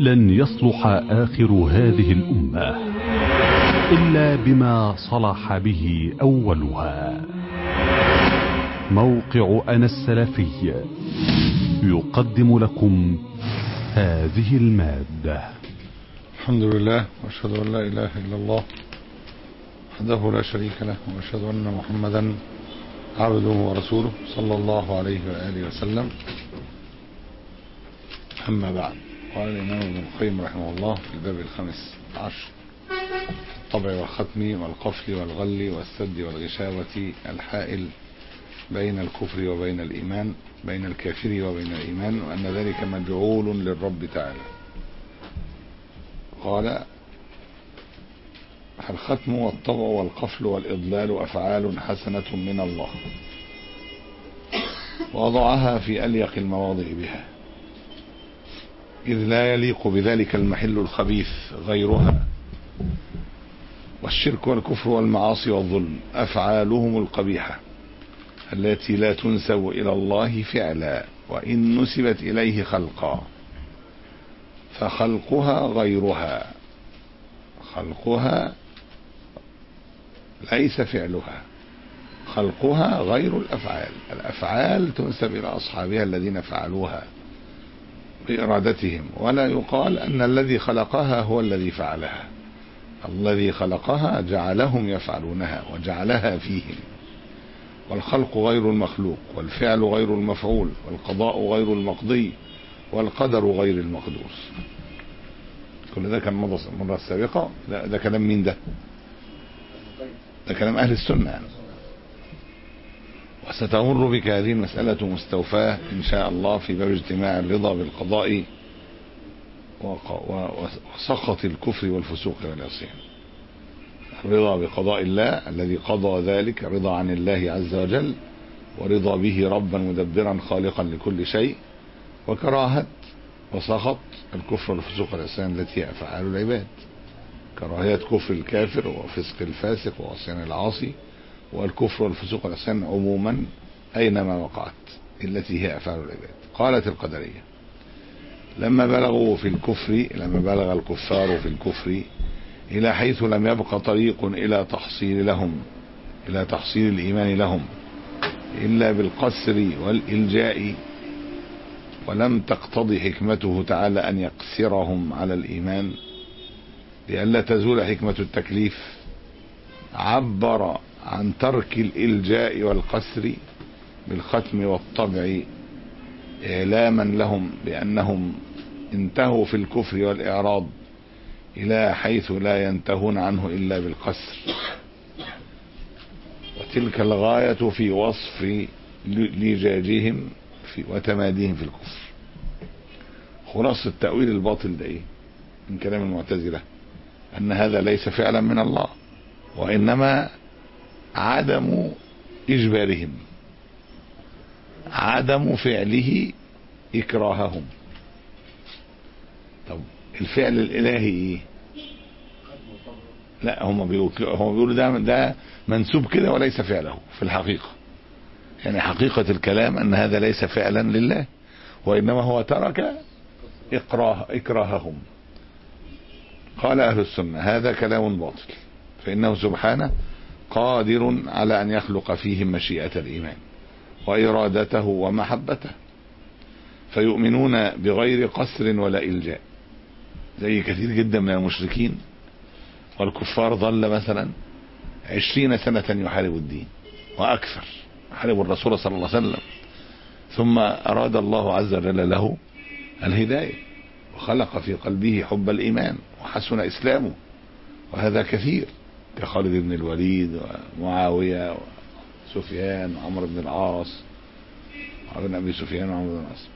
لن يصلح آخر هذه الأمة إلا بما صلح به أولها موقع أنا السلفي يقدم لكم هذه المادة الحمد لله واشهد ان لا اله الا الله وحده لا شريك له واشهد ان محمدا عبده ورسوله صلى الله عليه واله وسلم اما بعد قال الامام ابن القيم رحمه الله في الباب الخامس عشر الطبع والختم والقفل والغل والسد والغشاوة الحائل بين الكفر وبين الإيمان بين الكافر وبين الإيمان وأن ذلك مجعول للرب تعالى قال الختم والطبع والقفل والإضلال أفعال حسنة من الله وضعها في أليق المواضع بها إذ لا يليق بذلك المحل الخبيث غيرها والشرك والكفر والمعاصي والظلم أفعالهم القبيحة التي لا تنسب إلى الله فعلا وإن نسبت إليه خلقا فخلقها غيرها خلقها ليس فعلها خلقها غير الأفعال الأفعال تنسب إلى أصحابها الذين فعلوها بإرادتهم ولا يقال أن الذي خلقها هو الذي فعلها الذي خلقها جعلهم يفعلونها وجعلها فيهم والخلق غير المخلوق والفعل غير المفعول والقضاء غير المقضي والقدر غير المقدور كل ده كان المرة السابقة ده, ده كلام مين ده ده كلام أهل السنة يعني. وستمر بك هذه المسألة مستوفاة إن شاء الله في باب اجتماع الرضا بالقضاء وسخط الكفر والفسوق والعصيان الرضا بقضاء الله الذي قضى ذلك رضا عن الله عز وجل ورضا به ربا مدبرا خالقا لكل شيء وكراهة وسخط الكفر والفسوق والعصيان التي هي أفعال العباد كراهية كفر الكافر وفسق الفاسق وعصيان العاصي والكفر والفسوق والعصيان عموما أينما وقعت التي هي أفعال العباد قالت القدرية لما بلغوا في الكفر لما بلغ الكفار في الكفر إلى حيث لم يبق طريق إلى تحصيل لهم إلى تحصيل الإيمان لهم إلا بالقسر والإلجاء ولم تقتضي حكمته تعالى أن يقسرهم على الإيمان لئلا تزول حكمة التكليف عبر عن ترك الإلجاء والقسر بالختم والطبع إعلاما لهم بأنهم انتهوا في الكفر والإعراض إلى حيث لا ينتهون عنه إلا بالقسر وتلك الغاية في وصف لجاجهم في وتماديهم في الكفر خلاص التأويل الباطل ده إيه من كلام المعتزلة أن هذا ليس فعلا من الله وإنما عدم إجبارهم عدم فعله إكراههم طب الفعل الإلهي إيه لا هم بيقولوا هم بيقولوا ده ده منسوب كده وليس فعله في الحقيقة يعني حقيقة الكلام أن هذا ليس فعلا لله وإنما هو ترك إكراه إكراههم قال أهل السنة هذا كلام باطل فإنه سبحانه قادر على أن يخلق فيهم مشيئة الإيمان وإرادته ومحبته فيؤمنون بغير قسر ولا إلجاء زي كثير جدا من المشركين والكفار ظل مثلا عشرين سنة يحارب الدين وأكثر يحارب الرسول صلى الله عليه وسلم ثم أراد الله عز وجل له الهداية وخلق في قلبه حب الإيمان وحسن إسلامه وهذا كثير كخالد بن الوليد ومعاوية وسفيان وعمر بن العاص وعمر بن أبي سفيان وعمر بن العاص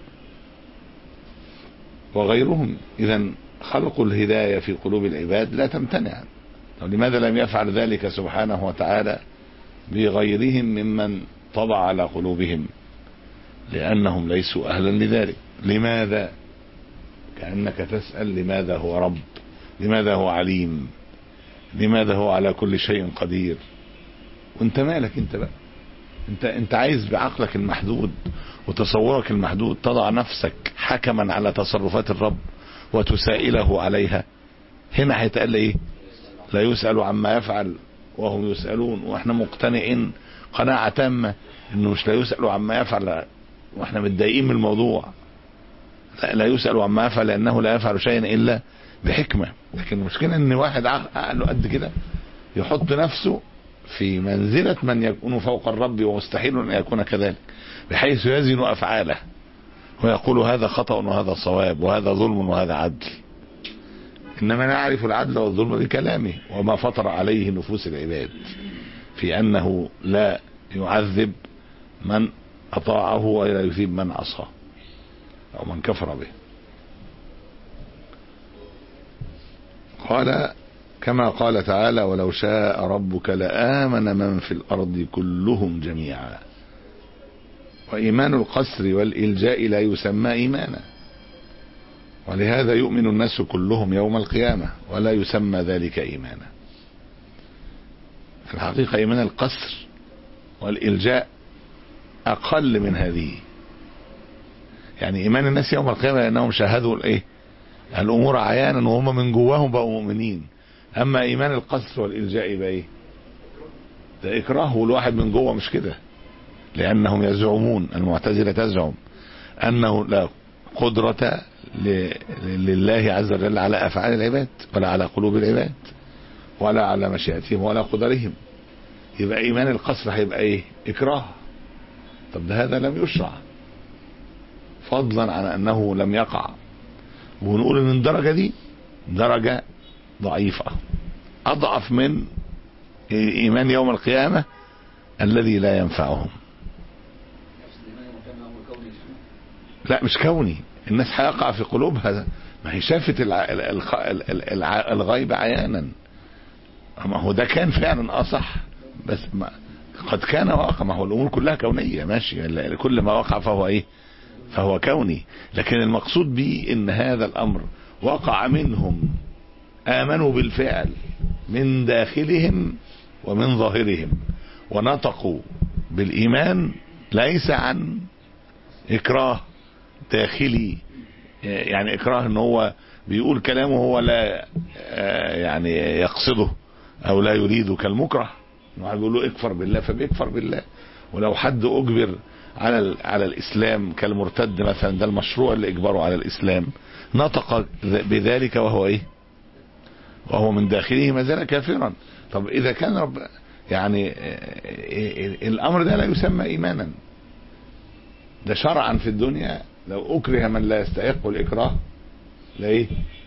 وغيرهم إذا خلق الهداية في قلوب العباد لا تمتنع طب لماذا لم يفعل ذلك سبحانه وتعالى بغيرهم ممن طبع على قلوبهم لأنهم ليسوا أهلا لذلك لماذا كأنك تسأل لماذا هو رب لماذا هو عليم لماذا هو على كل شيء قدير وانت مالك انت بقى انت انت عايز بعقلك المحدود وتصورك المحدود تضع نفسك حكما على تصرفات الرب وتسائله عليها هنا هيتقال ايه لا يسأل عما يفعل وهم يسألون واحنا مقتنعين قناعة تامة انه مش لا يسأل عما يفعل واحنا متضايقين من الموضوع لا, لا يسأل عما يفعل لانه لا يفعل شيئا الا بحكمة لكن المشكلة ان واحد عقله قد كده يحط نفسه في منزلة من يكون فوق الرب ومستحيل ان يكون كذلك بحيث يزن افعاله ويقول هذا خطأ وهذا صواب وهذا ظلم وهذا عدل انما نعرف العدل والظلم بكلامه وما فطر عليه نفوس العباد في انه لا يعذب من اطاعه ولا يثيب من عصاه او من كفر به قال كما قال تعالى ولو شاء ربك لآمن من في الأرض كلهم جميعا وإيمان القسر والإلجاء لا يسمى إيمانا ولهذا يؤمن الناس كلهم يوم القيامة ولا يسمى ذلك إيمانا في الحقيقة إيمان القسر والإلجاء أقل من هذه يعني إيمان الناس يوم القيامة لأنهم شاهدوا الإيه الأمور عيانا وهم من جواهم بقوا مؤمنين أما إيمان القسر والإلجاء يبقى إيه ده إكراه والواحد من جوه مش كده لأنهم يزعمون المعتزلة تزعم أنه لا قدرة لله عز وجل على أفعال العباد ولا على قلوب العباد ولا على مشيئتهم ولا قدرهم يبقى إيمان القصر هيبقى إيه إكراه طب ده هذا لم يشرع فضلا عن أنه لم يقع ونقول ان الدرجة دي درجة ضعيفة اضعف من ايمان يوم القيامة الذي لا ينفعهم لا مش كوني الناس هيقع في قلوبها ما هي شافت الغيب عيانا ما هو ده كان فعلا اه صح بس ما قد كان واقع ما هو الامور كلها كونيه ماشي كل ما وقع فهو ايه فهو كوني لكن المقصود به ان هذا الامر وقع منهم امنوا بالفعل من داخلهم ومن ظاهرهم ونطقوا بالايمان ليس عن اكراه داخلي يعني اكراه ان هو بيقول كلامه هو لا يعني يقصده او لا يريده كالمكره واحد بيقول له اكفر بالله فبيكفر بالله ولو حد اجبر على على الاسلام كالمرتد مثلا ده المشروع اللي اجبره على الاسلام نطق بذلك وهو ايه وهو من داخله ما زال كافرا طب اذا كان رب يعني الامر ده لا يسمى ايمانا ده شرعا في الدنيا لو اكره من لا يستحق الاكراه لا ايه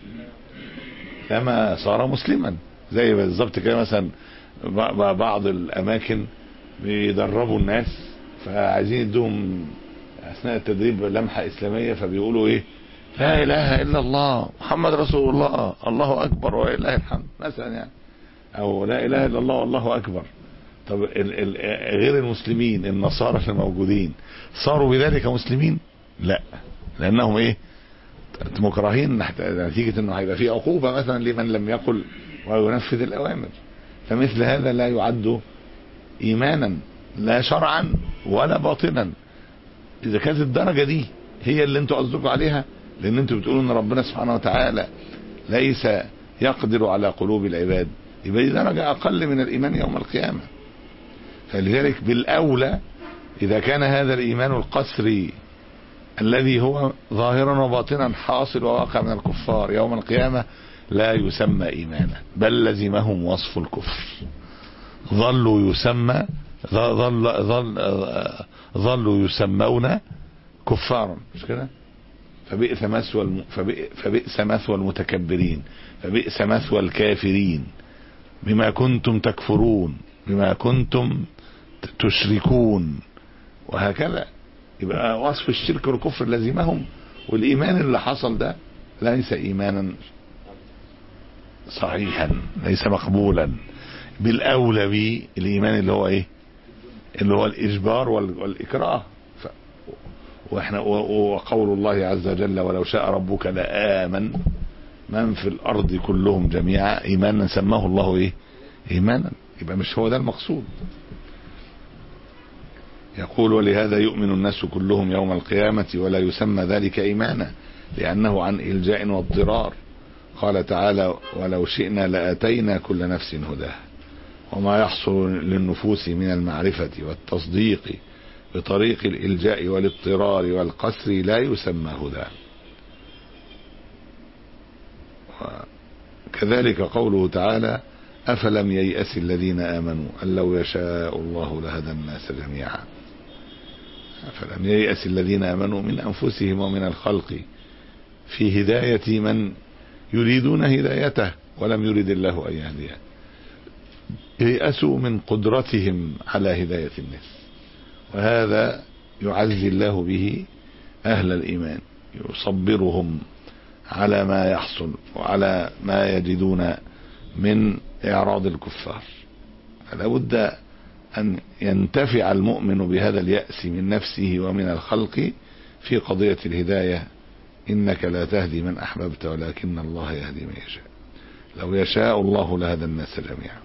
لما صار مسلما زي بالظبط كده مثلا بعض الاماكن بيدربوا الناس فعايزين يدوهم اثناء التدريب لمحه اسلاميه فبيقولوا ايه لا اله الا الله محمد رسول الله الله اكبر ولله الحمد مثلا يعني او لا اله الا الله والله اكبر طب ال ال غير المسلمين النصارى اللي موجودين صاروا بذلك مسلمين لا لانهم ايه مكرهين نتيجة انه هيبقى في عقوبة مثلا لمن لم يقل وينفذ الاوامر فمثل هذا لا يعد ايمانا لا شرعا ولا باطنا اذا كانت الدرجة دي هي اللي انتوا قصدكم عليها لان انتوا بتقولوا ان ربنا سبحانه وتعالى ليس يقدر على قلوب العباد يبقى دي درجة اقل من الايمان يوم القيامة فلذلك بالاولى اذا كان هذا الايمان القسري الذي هو ظاهرا وباطنا حاصل وواقع من الكفار يوم القيامة لا يسمى ايمانا بل لزمهم وصف الكفر ظلوا يسمى ظل ظل ظلوا يسمون كفارا مش كده فبئس مثوى الم... فبئس مثوى المتكبرين فبئس مثوى الكافرين بما كنتم تكفرون بما كنتم تشركون وهكذا يبقى وصف الشرك والكفر لازمهم والايمان اللي حصل ده ليس ايمانا صحيحا ليس مقبولا بالاولى بالايمان اللي هو ايه اللي هو الاجبار والاكراه ف... واحنا وقول الله عز وجل ولو شاء ربك لآمن من في الارض كلهم جميعا ايمانا سماه الله ايه ايمانا يبقى مش هو ده المقصود يقول ولهذا يؤمن الناس كلهم يوم القيامة ولا يسمى ذلك إيمانا لأنه عن إلجاء واضطرار قال تعالى ولو شئنا لأتينا كل نفس هداها وما يحصل للنفوس من المعرفة والتصديق بطريق الإلجاء والاضطرار والقسر لا يسمى هدى كذلك قوله تعالى أفلم ييأس الذين آمنوا أن لو يشاء الله لهدى الناس جميعا أفلم ييأس الذين آمنوا من أنفسهم ومن الخلق في هداية من يريدون هدايته ولم يرد الله أن يهديه ييأسوا من قدرتهم على هداية الناس وهذا يعزي الله به أهل الإيمان يصبرهم على ما يحصل وعلى ما يجدون من إعراض الكفار فلا بد أن ينتفع المؤمن بهذا اليأس من نفسه ومن الخلق في قضية الهداية إنك لا تهدي من أحببت ولكن الله يهدي من يشاء لو يشاء الله لهدى الناس جميعا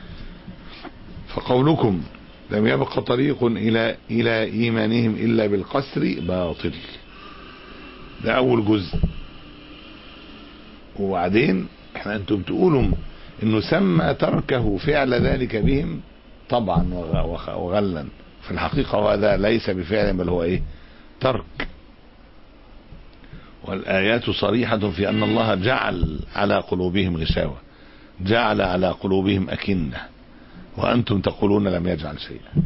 فقولكم لم يبق طريق إلى إلى إيمانهم إلا بالقسر باطل ده أول جزء وبعدين احنا انتم تقولوا انه سمى تركه فعل ذلك بهم طبعا وغلا في الحقيقة هذا ليس بفعل بل هو ايه ترك والآيات صريحة في أن الله جعل على قلوبهم غشاوة جعل على قلوبهم أكنة وأنتم تقولون لم يجعل شيئا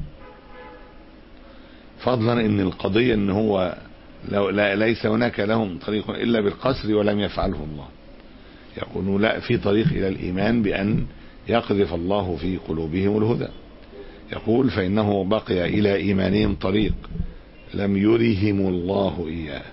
فضلا ان القضية ان هو لو لا ليس هناك لهم طريق الا بالقصر ولم يفعله الله يقولون لا في طريق الى الايمان بان يقذف الله في قلوبهم الهدى يقول فانه بقي الى ايمانهم طريق لم يرهم الله اياه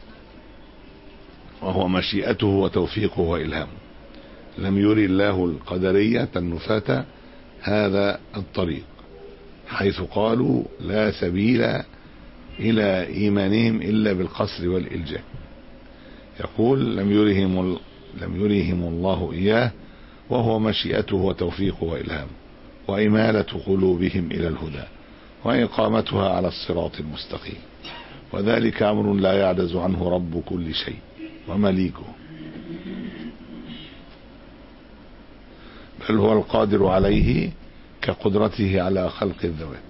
وهو مشيئته وتوفيقه وإلهامه لم يري الله القدرية النفاة هذا الطريق حيث قالوا لا سبيل إلى إيمانهم إلا بالقصر والإلجاء يقول لم يرهم لم يرهم الله إياه وهو مشيئته وتوفيقه وإلهامه وإمالة قلوبهم إلى الهدى وإقامتها على الصراط المستقيم وذلك أمر لا يعجز عنه رب كل شيء ومليكه بل هو القادر عليه كقدرته على خلق الذوات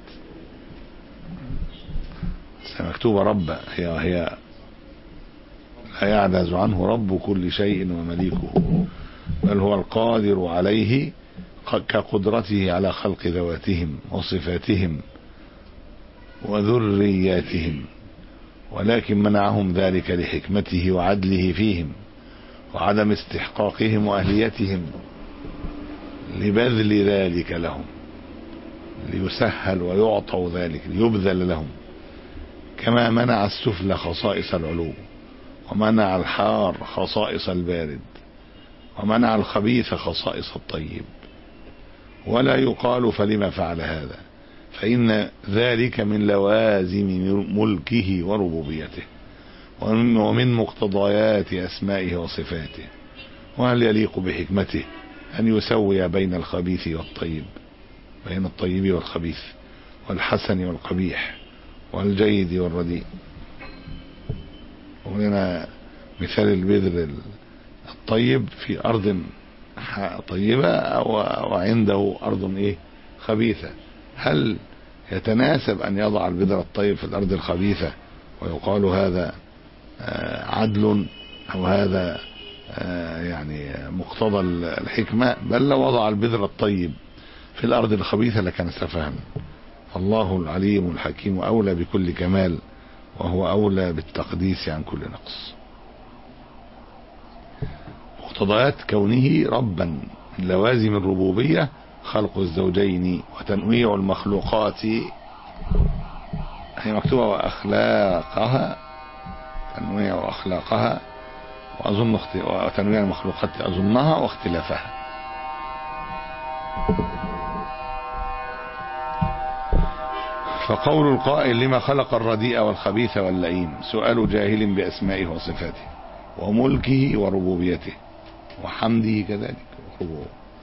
مكتوبة رب هي هي لا يعجز عنه رب كل شيء ومليكه بل هو القادر عليه كقدرته على خلق ذواتهم وصفاتهم وذرياتهم ولكن منعهم ذلك لحكمته وعدله فيهم وعدم استحقاقهم واهليتهم لبذل ذلك لهم ليسهل ويعطوا ذلك ليبذل لهم كما منع السفل خصائص العلو ومنع الحار خصائص البارد ومنع الخبيث خصائص الطيب ولا يقال فلما فعل هذا فإن ذلك من لوازم ملكه وربوبيته ومن مقتضيات أسمائه وصفاته وهل يليق بحكمته أن يسوي بين الخبيث والطيب بين الطيب والخبيث والحسن والقبيح والجيد والرديء وهنا مثال البذر الطيب في أرض طيبة وعنده أرض إيه خبيثة هل يتناسب أن يضع البذر الطيب في الأرض الخبيثة ويقال هذا عدل أو هذا يعني مقتضى الحكمة بل لو وضع البذر الطيب في الأرض الخبيثة لكان سفها الله العليم الحكيم أولى بكل كمال وهو أولى بالتقديس عن كل نقص مقتضيات كونه ربا من لوازم الربوبية خلق الزوجين وتنويع المخلوقات هي مكتوبة وأخلاقها تنويع أخلاقها وأظن اخت... وتنويع المخلوقات أظنها واختلافها فقول القائل لما خلق الرديء والخبيث واللئيم سؤال جاهل بأسمائه وصفاته وملكه وربوبيته وحمده كذلك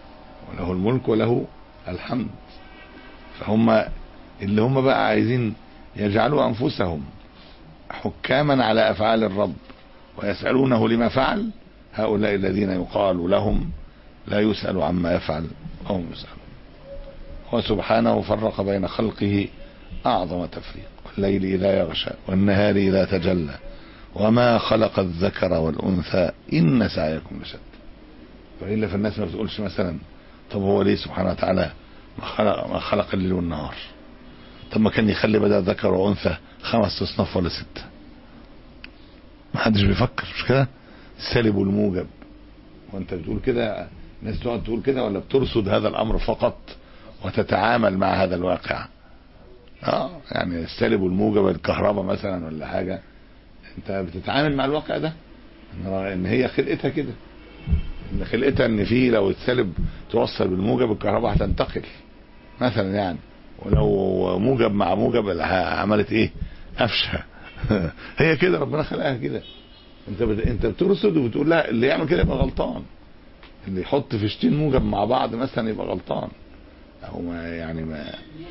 وله الملك وله الحمد فهم اللي هم بقى عايزين يجعلوا أنفسهم حكاما على أفعال الرب ويسألونه لما فعل هؤلاء الذين يقال لهم لا يسأل عما يفعل وهم يسألون هو سبحانه فرق بين خلقه أعظم تفريق والليل إذا يغشى والنهار إذا تجلى وما خلق الذكر والأنثى إن سعيكم لشتى وإلا فالناس ما بتقولش مثلا طب هو ليه سبحانه وتعالى ما خلق, ما خلق الليل والنهار طب ما كان يخلي بدل ذكر وأنثى خمس أصناف ولا ستة ما حدش بيفكر مش كده السالب والموجب وانت بتقول كده الناس تقعد تقول كده ولا بترصد هذا الامر فقط وتتعامل مع هذا الواقع اه يعني السالب والموجب الكهرباء مثلا ولا حاجه انت بتتعامل مع الواقع ده ان هي خلقتها كده ان خلقتها ان في لو السالب توصل بالموجب الكهرباء هتنتقل مثلا يعني ولو موجب مع موجب عملت ايه قفشه هي كده ربنا خلقها كده انت بت... انت بترصد وبتقول لا اللي يعمل كده يبقى غلطان اللي يحط فيشتين موجب مع بعض مثلا يبقى غلطان او ما يعني ما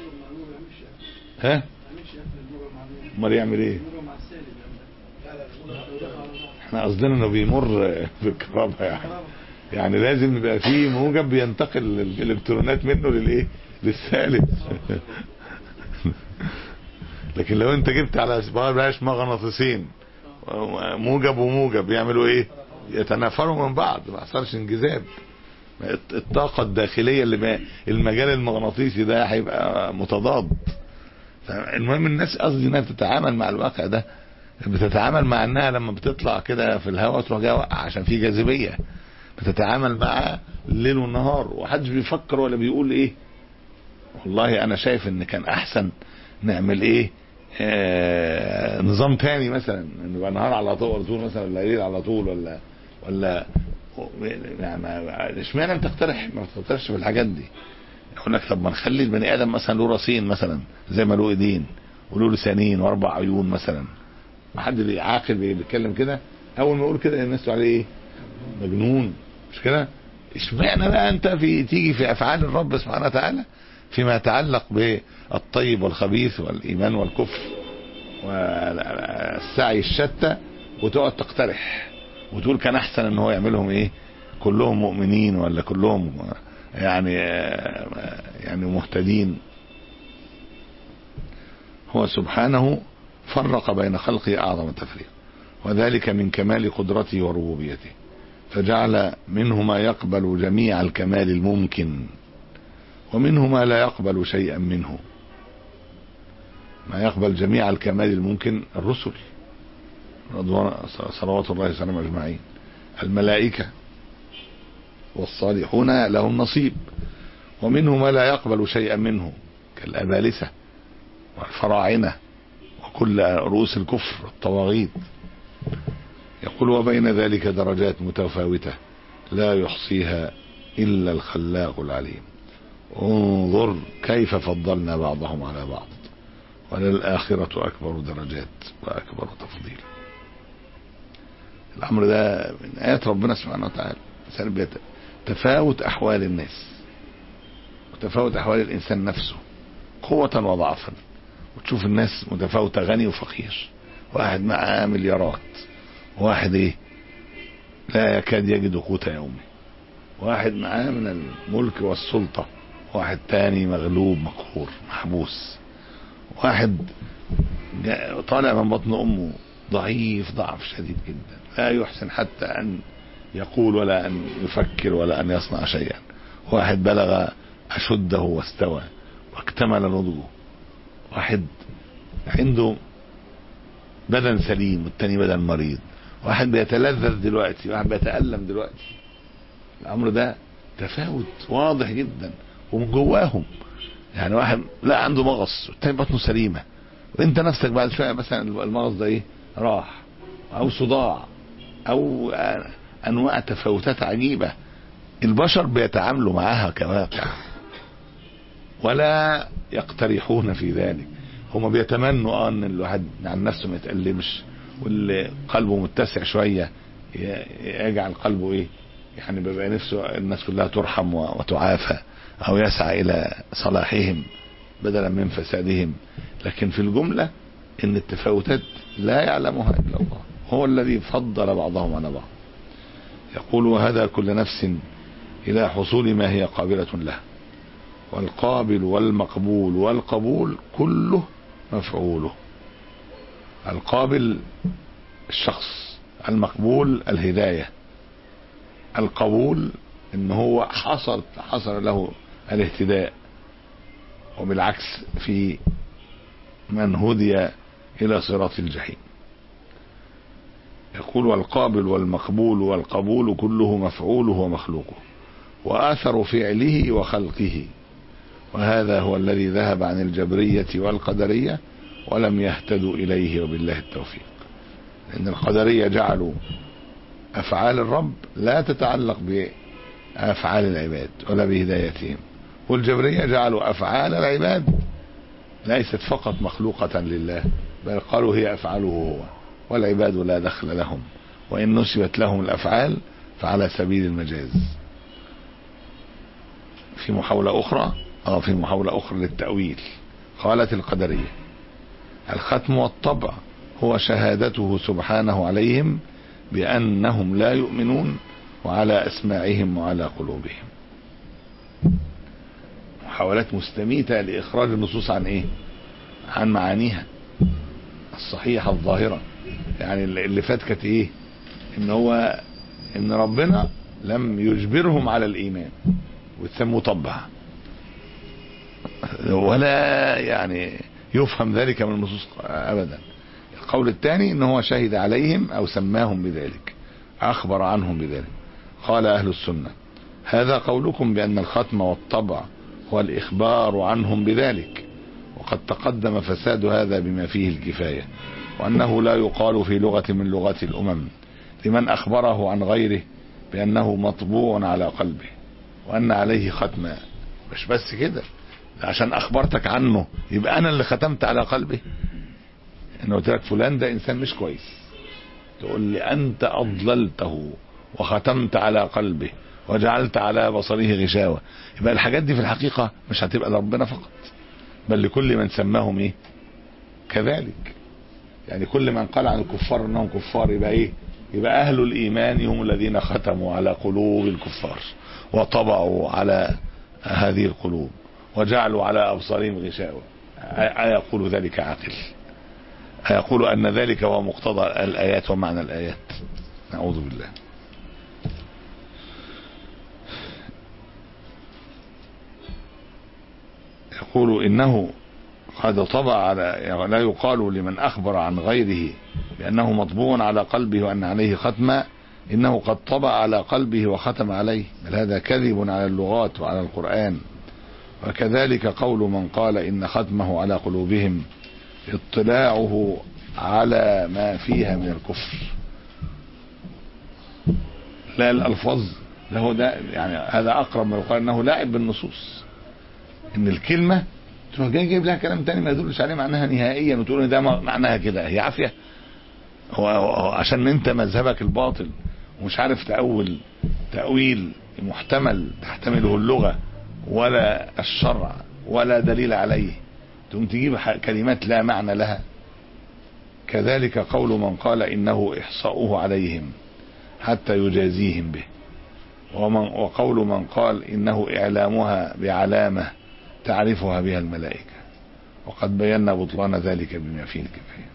ها امال يعمل ايه احنا قصدنا انه بيمر بالكهرباء يعني يعني لازم يبقى فيه موجب بينتقل الالكترونات منه للايه للسالب لكن لو انت جبت على بلاش مغناطيسين موجب وموجب يعملوا ايه يتنافروا من بعض ما حصلش انجذاب الطاقة الداخلية اللي المجال المغناطيسي ده هيبقى متضاد المهم الناس قصدي انها تتعامل مع الواقع ده بتتعامل مع انها لما بتطلع كده في الهواء تروح جايه واقعه عشان في جاذبيه بتتعامل معاه الليل والنهار ومحدش بيفكر ولا بيقول ايه والله انا شايف ان كان احسن نعمل ايه آه نظام تاني مثلا ان يبقى نهار على طول طول مثلا ولا ليل على طول ولا ولا يعني اشمعنى انت تقترح ما تقترحش في الحاجات دي يقول لك طب ما نخلي البني ادم مثلا له راسين مثلا زي ما له ايدين وله لسانين واربع عيون مثلا ما حد عاقل بيتكلم كده اول ما يقول كده الناس تقول عليه ايه مجنون مش كده اشمعنى بقى انت في تيجي في افعال الرب سبحانه وتعالى فيما يتعلق بالطيب والخبيث والايمان والكفر والسعي الشتى وتقعد تقترح وتقول كان احسن ان هو يعملهم ايه كلهم مؤمنين ولا كلهم يعني يعني مهتدين هو سبحانه فرق بين خلقه اعظم التفريق وذلك من كمال قدرته وربوبيته فجعل منه ما يقبل جميع الكمال الممكن ومنه ما لا يقبل شيئا منه ما يقبل جميع الكمال الممكن الرسل رضوان صلوات الله وسلامه اجمعين الملائكه والصالحون لهم نصيب ومنه ما لا يقبل شيئا منه كالابالسه والفراعنه وكل رؤوس الكفر الطواغيت يقول وبين ذلك درجات متفاوته لا يحصيها الا الخلاق العليم انظر كيف فضلنا بعضهم على بعض وللآخرة أكبر درجات وأكبر تفضيل الأمر ده من آيات ربنا سبحانه وتعالى سلبية تفاوت أحوال الناس وتفاوت أحوال الإنسان نفسه قوة وضعفا وتشوف الناس متفاوتة غني وفقير واحد معاه مليارات واحد ايه لا يكاد يجد قوت يومه واحد معاه من الملك والسلطة واحد تاني مغلوب مقهور محبوس واحد طالع من بطن امه ضعيف ضعف شديد جدا لا يحسن حتى ان يقول ولا ان يفكر ولا ان يصنع شيئا واحد بلغ اشده واستوى واكتمل نضجه واحد عنده بدن سليم والتاني بدن مريض واحد بيتلذذ دلوقتي واحد بيتألم دلوقتي الامر ده تفاوت واضح جدا ومن جواهم يعني واحد لا عنده مغص والتاني بطنه سليمه وانت نفسك بعد شويه مثلا المغص ده ايه راح او صداع او انواع تفاوتات عجيبه البشر بيتعاملوا معاها كواقع ولا يقترحون في ذلك هما بيتمنوا اه ان الواحد عن نفسه ما يتألمش واللي قلبه متسع شويه يجعل قلبه ايه يعني بيبقى نفسه الناس كلها ترحم وتعافى او يسعى الى صلاحهم بدلا من فسادهم لكن في الجملة ان التفاوتات لا يعلمها الا الله هو الذي فضل بعضهم على بعض يقول وهذا كل نفس الى حصول ما هي قابلة له والقابل والمقبول والقبول كله مفعوله القابل الشخص المقبول الهداية القبول ان هو حصل حصل له الاهتداء وبالعكس في من هدي الى صراط الجحيم يقول والقابل والمقبول والقبول كله مفعوله ومخلوقه واثر فعله وخلقه وهذا هو الذي ذهب عن الجبرية والقدرية ولم يهتدوا إليه وبالله التوفيق لأن القدرية جعلوا أفعال الرب لا تتعلق بأفعال العباد ولا بهدايتهم والجبرية جعلوا أفعال العباد ليست فقط مخلوقة لله بل قالوا هي أفعاله هو والعباد لا دخل لهم وإن نسبت لهم الأفعال فعلى سبيل المجاز في محاولة أخرى أو في محاولة أخرى للتأويل قالت القدرية الختم والطبع هو شهادته سبحانه عليهم بأنهم لا يؤمنون وعلى أسماعهم وعلى قلوبهم محاولات مستميتة لإخراج النصوص عن إيه عن معانيها الصحيحة الظاهرة يعني اللي فات كانت إيه إن هو إن ربنا لم يجبرهم على الإيمان وتسموا طبع ولا يعني يفهم ذلك من النصوص ابدا القول الثاني ان هو شهد عليهم او سماهم بذلك اخبر عنهم بذلك قال اهل السنه هذا قولكم بان الختم والطبع هو الاخبار عنهم بذلك وقد تقدم فساد هذا بما فيه الكفايه وانه لا يقال في لغه من لغات الامم لمن اخبره عن غيره بانه مطبوع على قلبه وان عليه ختما مش بس كده عشان اخبرتك عنه يبقى انا اللي ختمت على قلبه انا قلت لك فلان ده انسان مش كويس تقول لي انت اضللته وختمت على قلبه وجعلت على بصره غشاوة يبقى الحاجات دي في الحقيقة مش هتبقى لربنا فقط بل لكل من سماهم ايه كذلك يعني كل من قال عن الكفار انهم كفار يبقى ايه يبقى اهل الايمان هم الذين ختموا على قلوب الكفار وطبعوا على هذه القلوب وجعلوا على أبصارهم غشاوة أيقول ذلك عاقل أيقول أن ذلك هو مقتضى الآيات ومعنى الآيات نعوذ بالله يقول إنه قد طبع على يعني لا يقال لمن أخبر عن غيره بأنه مطبوع على قلبه وأن عليه ختما إنه قد طبع على قلبه وختم عليه بل هذا كذب على اللغات وعلى القرآن وكذلك قول من قال إن ختمه على قلوبهم اطلاعه على ما فيها من الكفر لا الألفاظ له ده يعني هذا أقرب ما يقال أنه لاعب بالنصوص إن الكلمة تروح جاي جايب لها كلام تاني ما يدلش عليه معناها نهائيا وتقول ان ده معناها كده هي عافية هو هو عشان انت مذهبك الباطل ومش عارف تأول تأويل محتمل تحتمله اللغة ولا الشرع ولا دليل عليه تقوم تجيب كلمات لا معنى لها كذلك قول من قال إنه إحصاؤه عليهم حتى يجازيهم به ومن وقول من قال إنه إعلامها بعلامة تعرفها بها الملائكة وقد بينا بطلان ذلك بما فيه الكفاية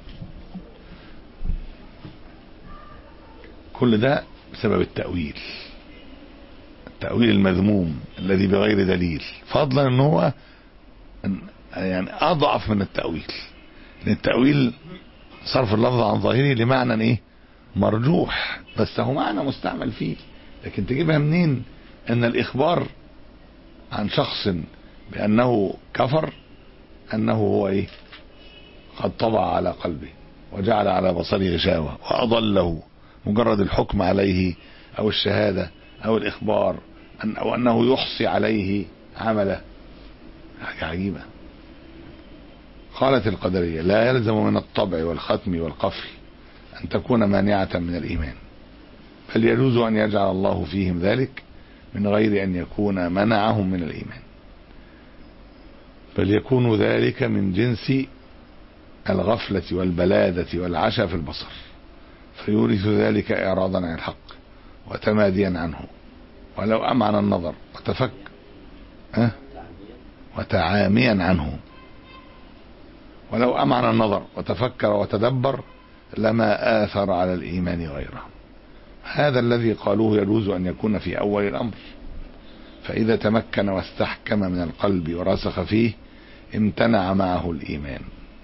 كل ده بسبب التأويل التأويل المذموم الذي بغير دليل فضلا ان هو يعني اضعف من التأويل لان التأويل صرف اللفظ عن ظاهره لمعنى ايه مرجوح بس هو معنى مستعمل فيه لكن تجيبها منين ان الاخبار عن شخص بانه كفر انه هو ايه قد طبع على قلبه وجعل على بصره غشاوة واضله مجرد الحكم عليه او الشهادة او الاخبار أن او انه يحصي عليه عمله حاجة عجيبة قالت القدرية لا يلزم من الطبع والختم والقفل أن تكون مانعة من الإيمان بل يجوز أن يجعل الله فيهم ذلك من غير أن يكون منعهم من الإيمان بل يكون ذلك من جنس الغفلة والبلادة والعشا في البصر فيورث ذلك إعراضا عن الحق وتماديا عنه ولو أمعن النظر وتفك أه؟ وتعاميا عنه ولو أمعن النظر وتفكر وتدبر لما آثر على الإيمان غيره هذا الذي قالوه يجوز أن يكون في أول الأمر فإذا تمكن واستحكم من القلب ورسخ فيه امتنع معه الإيمان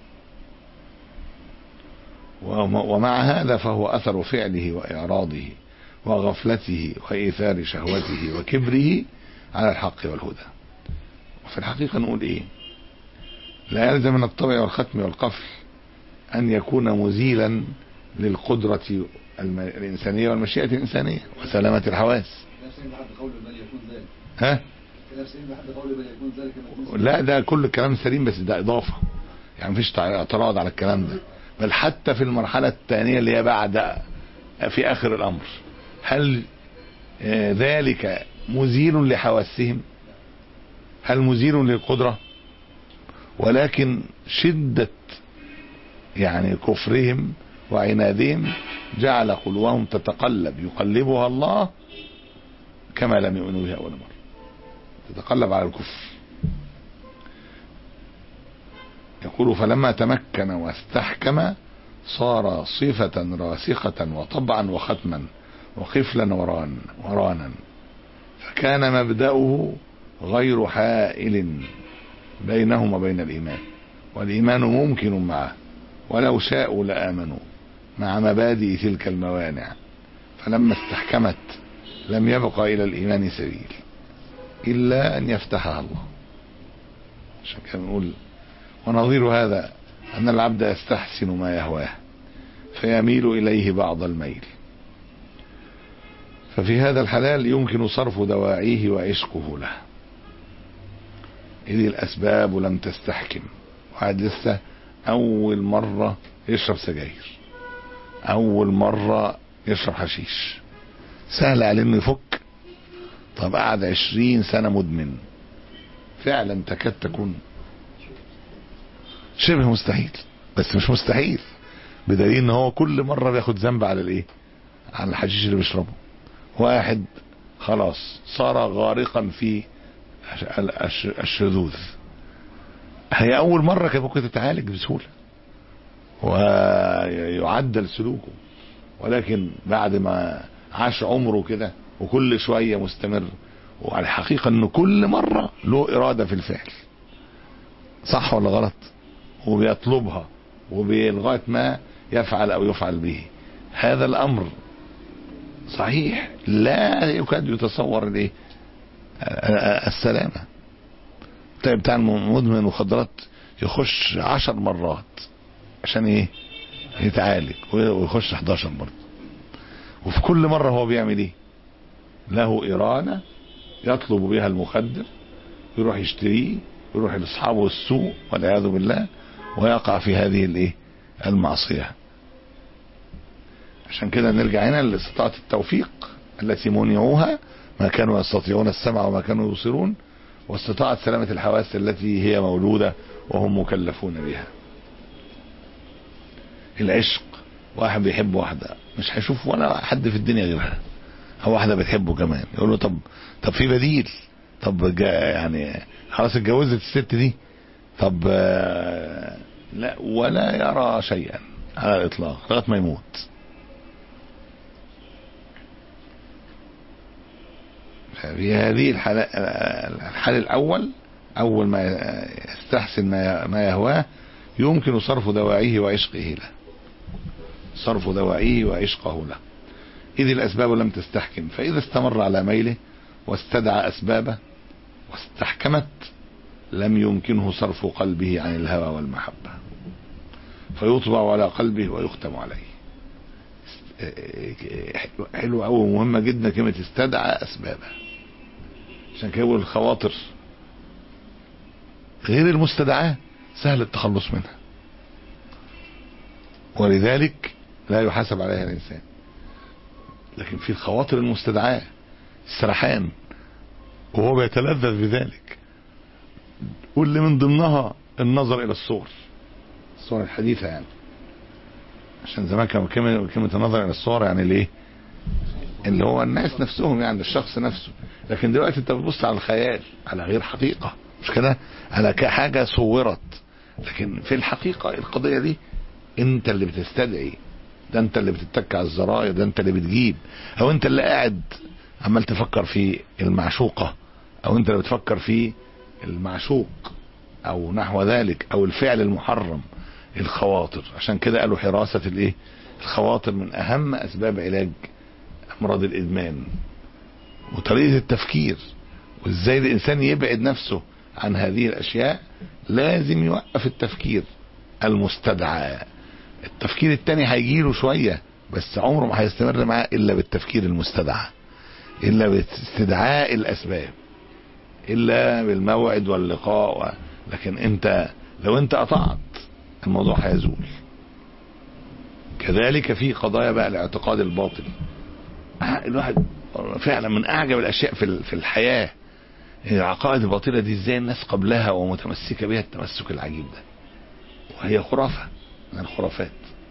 ومع هذا فهو أثر فعله وإعراضه وغفلته وإيثار شهوته وكبره على الحق والهدى وفي الحقيقة نقول إيه لا يلزم من الطبع والختم والقفل أن يكون مزيلا للقدرة الم- الإنسانية والمشيئة الإنسانية وسلامة الحواس نفس إن حد قول من يكون ذلك ها نفس إن حد قول من يكون ذلك ما يكون لا ده كل الكلام سليم بس ده إضافة يعني مفيش تع- اعتراض على الكلام ده بل حتى في المرحلة الثانية اللي هي بعد في آخر الأمر هل آه، ذلك مزيل لحواسهم هل مزيل للقدرة ولكن شدة يعني كفرهم وعنادهم جعل قلوبهم تتقلب يقلبها الله كما لم يؤمنوا بها أول مرة تتقلب على الكفر يقول فلما تمكن واستحكم صار صفة راسخة وطبعا وختما وقفلا وران ورانا فكان مبدأه غير حائل بينهم وبين الإيمان والإيمان ممكن معه ولو شاءوا لآمنوا مع مبادئ تلك الموانع فلما استحكمت لم يبق إلى الإيمان سبيل إلا أن يفتحها الله عشان كده نقول ونظير هذا أن العبد يستحسن ما يهواه فيميل إليه بعض الميل ففي هذا الحلال يمكن صرف دواعيه وعشقه له إذ الأسباب لم تستحكم وعاد لسه أول مرة يشرب سجاير أول مرة يشرب حشيش سهل عليه إنه يفك طب قعد عشرين سنة مدمن فعلا تكاد تكون شبه مستحيل بس مش مستحيل بدليل ان هو كل مرة بياخد ذنب على الايه على الحشيش اللي بيشربه واحد خلاص صار غارقا في الش- الشذوذ هي اول مرة كان ممكن تتعالج بسهولة ويعدل سلوكه ولكن بعد ما عاش عمره كده وكل شوية مستمر وعلى الحقيقة انه كل مرة له ارادة في الفعل صح ولا غلط وبيطلبها وبلغاية ما يفعل او يفعل به هذا الامر صحيح لا يكاد يتصور الايه السلامة طيب بتاع مدمن مخدرات يخش عشر مرات عشان ايه يتعالج ويخش 11 مرة وفي كل مرة هو بيعمل ايه له إرادة يطلب بها المخدر يروح يشتريه يروح لاصحابه السوء والعياذ بالله ويقع في هذه الايه المعصيه عشان كده نرجع هنا لاستطاعه التوفيق التي منعوها ما كانوا يستطيعون السمع وما كانوا يبصرون واستطاعه سلامه الحواس التي هي موجوده وهم مكلفون بها العشق واحد بيحب واحده مش هيشوف ولا حد في الدنيا غيرها او واحده بتحبه كمان يقول له طب طب في بديل طب جا- يعني خلاص اتجوزت الست دي طب آه، لا ولا يرى شيئا على الاطلاق لغايه ما يموت في هذه الحالة الحال الأول أول ما يستحسن ما ما يهواه يمكن صرف دواعيه وعشقه له صرف دواعيه وعشقه له إذ الأسباب لم تستحكم فإذا استمر على ميله واستدعى أسبابه واستحكمت لم يمكنه صرف قلبه عن الهوى والمحبة فيطبع على قلبه ويختم عليه حلو قوي ومهمة جدا كلمة استدعى أسبابه عشان كده يقول الخواطر غير المستدعاة سهل التخلص منها ولذلك لا يحاسب عليها الإنسان لكن في الخواطر المستدعاة السرحان وهو بيتلذذ بذلك واللي من ضمنها النظر إلى الصور الصور الحديثة يعني عشان زمان كان كلمة كلمة النظر إلى الصور يعني الإيه؟ اللي هو الناس نفسهم يعني الشخص نفسه لكن دلوقتي أنت بتبص على الخيال على غير حقيقة مش كده؟ على كحاجة صورت لكن في الحقيقة القضية دي أنت اللي بتستدعي ده أنت اللي بتتك على الزراير ده أنت اللي بتجيب أو أنت اللي قاعد عمال تفكر في المعشوقة أو أنت اللي بتفكر في المعشوق او نحو ذلك او الفعل المحرم الخواطر عشان كده قالوا حراسة الايه الخواطر من اهم اسباب علاج امراض الادمان وطريقة التفكير وازاي الانسان يبعد نفسه عن هذه الاشياء لازم يوقف التفكير المستدعى التفكير التاني هيجيله شوية بس عمره ما هيستمر معاه الا بالتفكير المستدعى الا باستدعاء الاسباب الا بالموعد واللقاء و... لكن انت لو انت قطعت الموضوع هيزول كذلك في قضايا بقى الاعتقاد الباطل الواحد فعلا من اعجب الاشياء في في الحياه العقائد الباطله دي ازاي الناس قبلها ومتمسكه بها التمسك العجيب ده وهي خرافه من الخرافات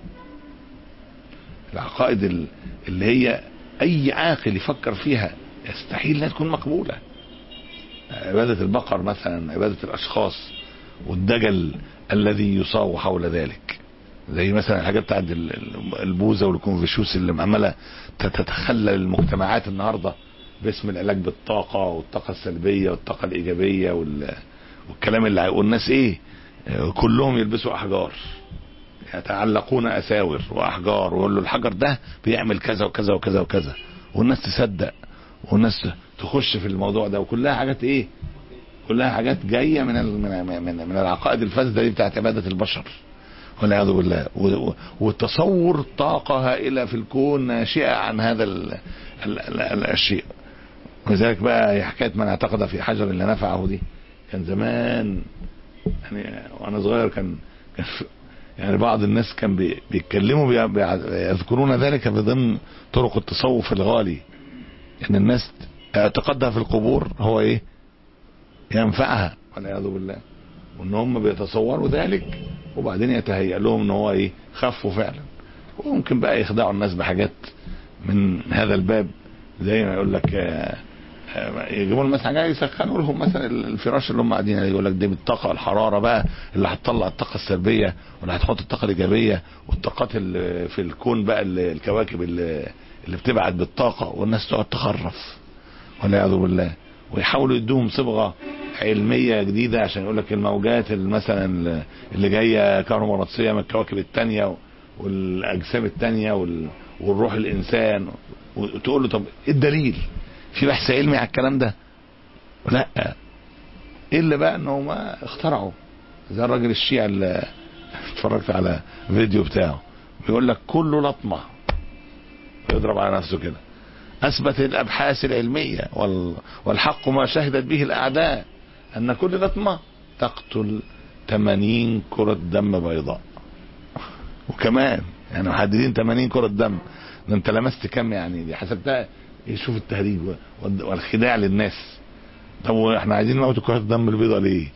العقائد اللي هي اي عاقل يفكر فيها يستحيل انها تكون مقبوله عبادة البقر مثلا عبادة الأشخاص والدجل الذي يصاغ حول ذلك زي مثلا الحاجات بتاعت البوذا والكونفوشيوس اللي عماله تتخلل المجتمعات النهارده باسم العلاج بالطاقه والطاقه السلبيه والطاقه الايجابيه والكلام اللي والناس ايه كلهم يلبسوا احجار يتعلقون اساور واحجار ويقول له الحجر ده بيعمل كذا وكذا وكذا وكذا والناس تصدق والناس تخش في الموضوع ده وكلها حاجات ايه كلها حاجات جايه من من من, من العقائد الفاسده دي بتاعت عباده البشر والعياذ بالله وتصور طاقه هائله في الكون ناشئه عن هذا ال ال ال الشيء ولذلك بقى حكايه من اعتقد في حجر لا نفعه دي كان زمان يعني وانا صغير كان كان يعني بعض الناس كان بي بيتكلموا يذكرون ذلك بضمن طرق التصوف الغالي ان الناس اعتقادها في القبور هو ايه ينفعها والعياذ بالله وان هم بيتصوروا ذلك وبعدين يتهيأ لهم ان هو ايه خفوا فعلا وممكن بقى يخدعوا الناس بحاجات من هذا الباب زي ما يقول لك يجيبوا لهم مثلا حاجه يسخنوا لهم مثلا الفراش اللي هم قاعدين عليه يقول لك دي بالطاقه الحراره بقى اللي هتطلع الطاقه السلبيه واللي هتحط الطاقه الايجابيه والطاقات اللي في الكون بقى اللي الكواكب اللي, اللي بتبعت بالطاقه والناس تقعد تخرف والعياذ بالله ويحاولوا يدوهم صبغه علميه جديده عشان يقول لك الموجات مثلا اللي جايه كهرومغناطيسيه من الكواكب الثانيه والاجسام الثانيه والروح الانسان وتقول له طب ايه الدليل؟ في بحث علمي على الكلام ده؟ لا الا بقى ان هم اخترعوا زي الراجل الشيعي اللي اتفرجت على فيديو بتاعه بيقول لك كل لطمه يضرب على نفسه كده اثبت الابحاث العلميه والحق ما شهدت به الاعداء ان كل لطمه تقتل 80 كرة دم بيضاء وكمان يعني محددين 80 كرة دم ده انت لمست كم يعني دي حسبتها شوف التهريج والخداع للناس طب احنا عايزين نموت كرة الدم البيضاء ليه؟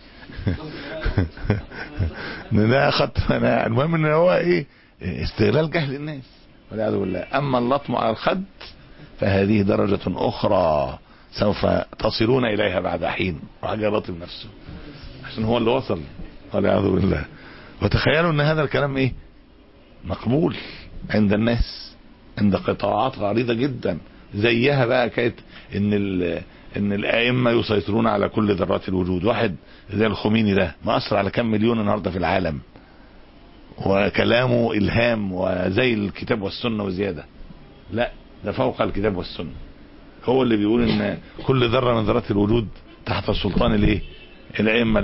ده خط المهم ان هو ايه استغلال جهل الناس والعياذ بالله اما اللطم على الخد فهذه درجة أخرى سوف تصلون إليها بعد حين وحاجة لطم نفسه عشان هو اللي وصل والعياذ بالله وتخيلوا ان هذا الكلام ايه مقبول عند الناس عند قطاعات عريضة جدا زيها بقى كانت ان ان الائمه يسيطرون على كل ذرات الوجود واحد زي الخميني ده مأثر على كم مليون النهارده في العالم وكلامه الهام وزي الكتاب والسنه وزياده لا ده فوق الكتاب والسنه هو اللي بيقول ان كل ذره من ذرات الوجود تحت سلطان الايه الائمه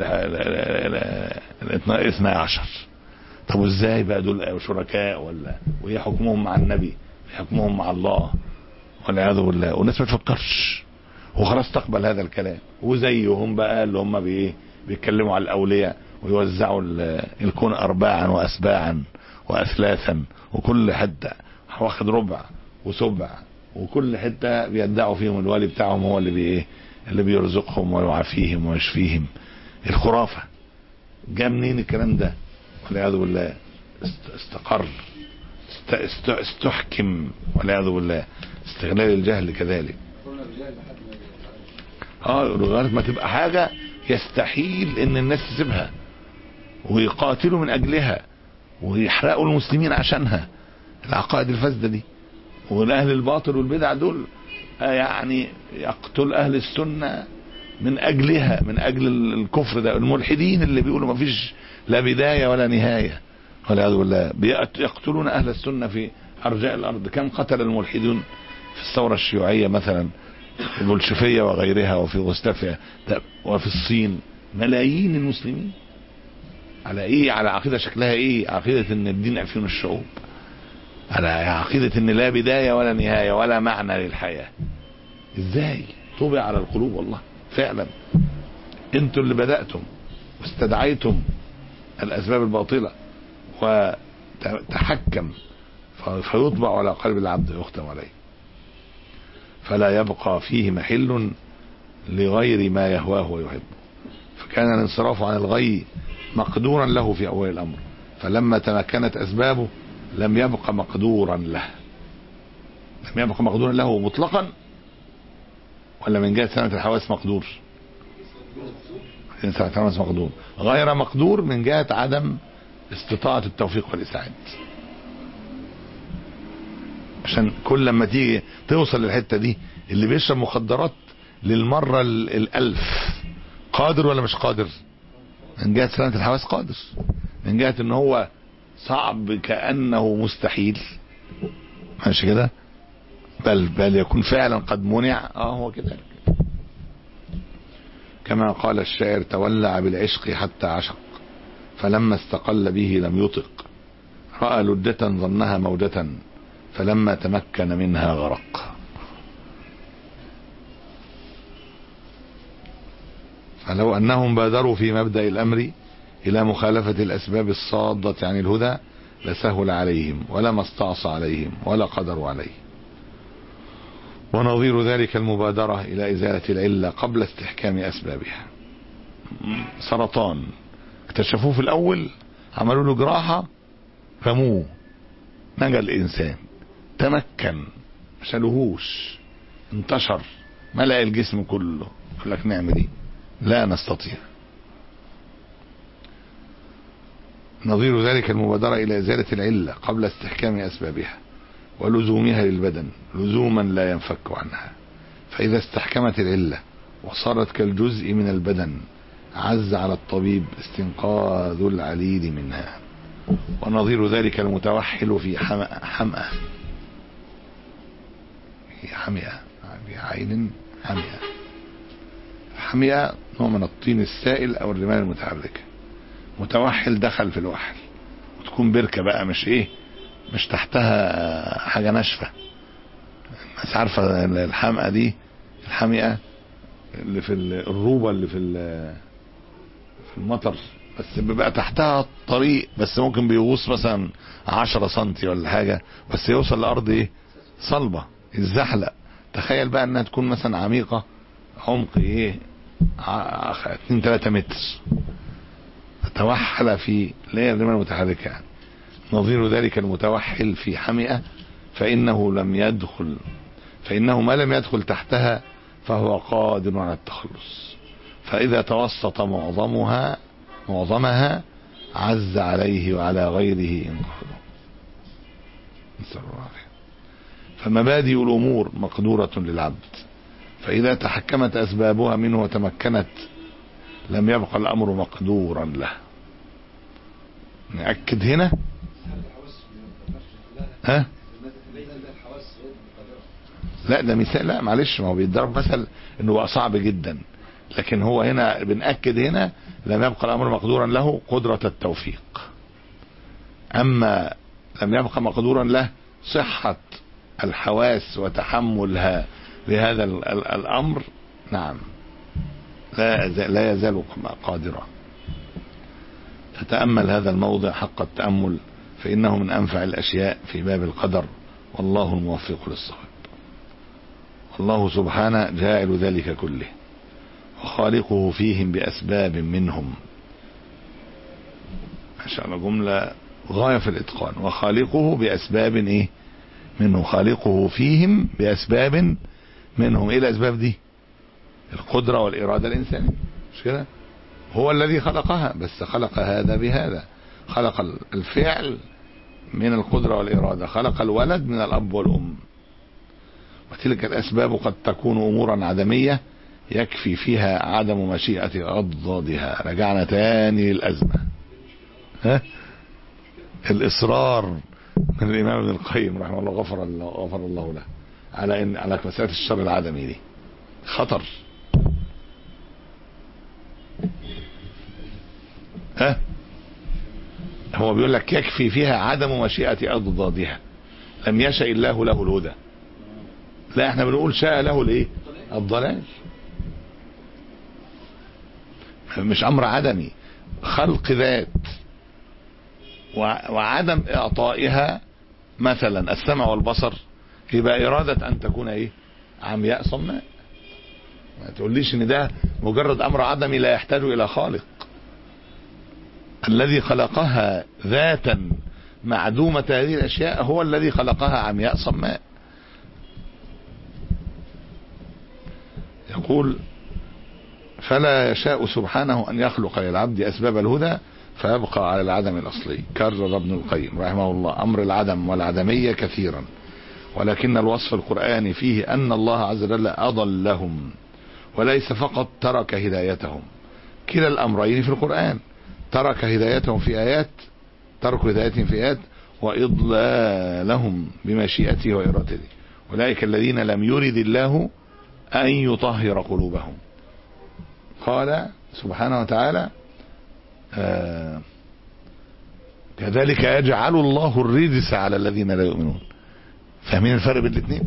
الاثنى عشر طب وازاي بقى دول شركاء ولا وايه حكمهم مع النبي حكمهم مع الله والعياذ بالله والناس ما تفكرش وخلاص تقبل هذا الكلام وزيهم بقى اللي هم بايه بيتكلموا على الاولياء ويوزعوا الكون ارباعا واسباعا واثلاثا وكل حته واخد ربع وسبع وكل حته بيدعوا فيهم الولي بتاعهم هو اللي بايه اللي بيرزقهم ويعافيهم ويشفيهم الخرافه جاء منين الكلام ده والعياذ بالله است- استقر است- است- استحكم والعياذ بالله استغلال الجهل كذلك قلنا الرجال لحد ما يتعلم. اه لغايه ما تبقى حاجه يستحيل ان الناس تسيبها ويقاتلوا من اجلها ويحرقوا المسلمين عشانها العقائد الفاسده دي والاهل الباطل والبدع دول آه يعني يقتل اهل السنه من اجلها من اجل ال- الكفر ده الملحدين اللي بيقولوا ما فيش لا بدايه ولا نهايه والعياذ بالله بيقت- يقتلون اهل السنه في ارجاء الارض كم قتل الملحدون في الثوره الشيوعيه مثلا البولشفيه وغيرها وفي يوغوسلافيا ده- وفي الصين ملايين المسلمين على ايه على عقيده شكلها ايه عقيده ان الدين افيون الشعوب على عقيده ان لا بدايه ولا نهايه ولا معنى للحياه ازاي طبع على القلوب والله فعلا انتوا اللي بداتم واستدعيتم الاسباب الباطله وتحكم ف- فيطبع على قلب العبد ويختم عليه فلا يبقى فيه محل لغير ما يهواه ويحبه فكان الانصراف عن الغي مقدورا له في اول الامر فلما تمكنت اسبابه لم يبق مقدورا له لم يبق مقدورا له مطلقا ولا من جهه سنه الحواس مقدور من سنه الحواس مقدور غير مقدور من جهه عدم استطاعه التوفيق والاسعاد عشان كل لما تيجي توصل للحته دي اللي بيشرب مخدرات للمره ال- الالف قادر ولا مش قادر من جهه سلامه الحواس قادر من جهه ان هو صعب كانه مستحيل ماشي كده بل بل يكون فعلا قد منع اه هو كده كما قال الشاعر تولع بالعشق حتى عشق فلما استقل به لم يطق راى لدة ظنها موجة فلما تمكن منها غرق فلو انهم بادروا في مبدا الامر الى مخالفه الاسباب الصاده عن الهدى لسهل عليهم ولما استعصى عليهم ولا قدروا عليه ونظير ذلك المبادره الى ازاله العله قبل استحكام اسبابها سرطان اكتشفوه في الاول عملوا له جراحه رموه نجا الانسان تمكن ما شالوهوش انتشر ملأ الجسم كله يقول لك نعمل ايه لا نستطيع نظير ذلك المبادرة إلى إزالة العلة قبل استحكام أسبابها ولزومها للبدن لزوما لا ينفك عنها فإذا استحكمت العلة وصارت كالجزء من البدن عز على الطبيب استنقاذ العليل منها ونظير ذلك المتوحل في حمأة حمأة في حمئة في عين حمئة حمئة نوع من الطين السائل او الرمال المتحركة متوحل دخل في الوحل وتكون بركة بقى مش ايه مش تحتها حاجة ناشفة بس عارفة الحمقى دي الحمئة اللي في الروبة اللي في في المطر بس بيبقى تحتها الطريق بس ممكن بيغوص مثلا عشرة سنتي ولا حاجة بس يوصل لأرض ايه صلبة يتزحلق تخيل بقى انها تكون مثلا عميقة عمق ايه 2 3 متر توحل في اللي هي الرمال المتحركة يعني نظير ذلك المتوحل في حمئة فإنه لم يدخل فإنه ما لم يدخل تحتها فهو قادر على التخلص فإذا توسط معظمها معظمها عز عليه وعلى غيره انقاذه نسأل الله العافية فمبادئ الأمور مقدورة للعبد فإذا تحكمت أسبابها منه وتمكنت لم يبقى الأمر مقدورا له نأكد هنا ها لا ده مثال لا معلش ما هو بيتضرب مثل انه بقى صعب جدا لكن هو هنا بنأكد هنا لم يبقى الأمر مقدورا له قدرة التوفيق أما لم يبقى مقدورا له صحة الحواس وتحملها لهذا الأمر نعم لا لا يزال قادرا تتأمل هذا الموضع حق التأمل فإنه من أنفع الأشياء في باب القدر والله الموفق للصواب والله سبحانه جاعل ذلك كله وخالقه فيهم بأسباب منهم ما شاء الله جملة غاية في الإتقان وخالقه بأسباب إيه منه خالقه فيهم بأسباب منهم إيه الأسباب دي القدرة والإرادة الإنسانية مش كده هو الذي خلقها بس خلق هذا بهذا خلق الفعل من القدرة والإرادة خلق الولد من الأب والأم وتلك الأسباب قد تكون أمورا عدمية يكفي فيها عدم مشيئة أضدادها رجعنا تاني للأزمة ها الإصرار من الإمام ابن القيم رحمه الله غفر الله غفر الله له على إن على مسألة الشر العدمي دي خطر ها هو بيقول لك يكفي فيها عدم مشيئة أضدادها لم يشاء الله له الهدى لا احنا بنقول شاء له الايه الضلال مش امر عدمي خلق ذات وعدم اعطائها مثلا السمع والبصر يبقى ارادة ان تكون ايه عمياء صماء ما تقوليش ان ده مجرد امر عدمي لا يحتاج الى خالق الذي خلقها ذاتا معدومة هذه الاشياء هو الذي خلقها عمياء صماء يقول فلا يشاء سبحانه أن يخلق للعبد أسباب الهدى فيبقى على العدم الأصلي كرر ابن القيم رحمه الله أمر العدم والعدمية كثيرا ولكن الوصف القرآني فيه أن الله عز وجل أضلهم وليس فقط ترك هدايتهم كلا الأمرين في القرآن ترك هدايتهم في آيات ترك هدايتهم في آيات وإضلالهم بمشيئته وإرادته أولئك الذين لم يرد الله أن يطهر قلوبهم قال سبحانه وتعالى آه كذلك يجعل الله الرجس على الذين لا يؤمنون فاهمين الفرق بين الاثنين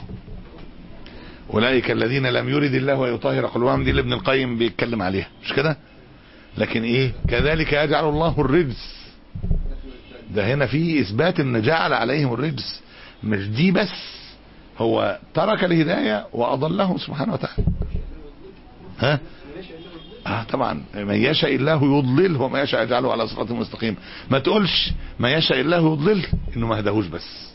أولئك الذين لم يرد الله أن يطهر قلوبهم دي اللي ابن القيم بيتكلم عليها مش كده لكن ايه كذلك يجعل الله الرجس ده هنا في اثبات ان جعل عليهم الرجس مش دي بس هو ترك الهداية وأضله سبحانه وتعالى ها آه طبعا من يشاء الله يضلله وما يشاء يجعله على صراط مستقيم ما تقولش ما يشاء الله يضلله انه ما هداهوش بس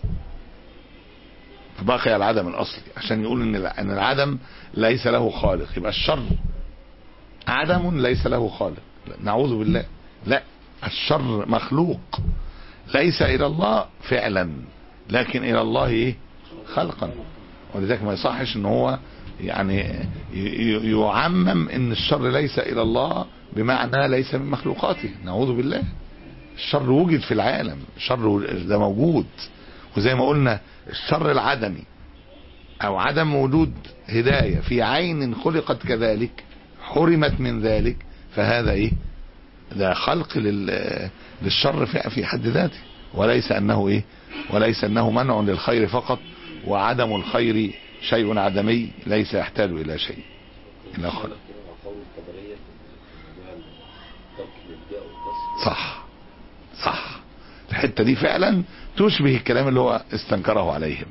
باقي العدم الاصلي عشان يقول ان ان العدم ليس له خالق يبقى الشر عدم ليس له خالق نعوذ بالله لا الشر مخلوق ليس الى الله فعلا لكن الى الله ايه خلقا ولذلك ما يصحش ان هو يعني يعمم ان الشر ليس الى الله بمعنى ليس من مخلوقاته نعوذ بالله الشر وجد في العالم الشر ده موجود وزي ما قلنا الشر العدمي او عدم وجود هداية في عين خلقت كذلك حرمت من ذلك فهذا ايه ده خلق للشر في حد ذاته وليس انه ايه وليس انه منع للخير فقط وعدم الخير شيء عدمي ليس يحتاج الى شيء الى خلق صح صح الحته دي فعلا تشبه الكلام اللي هو استنكره عليهم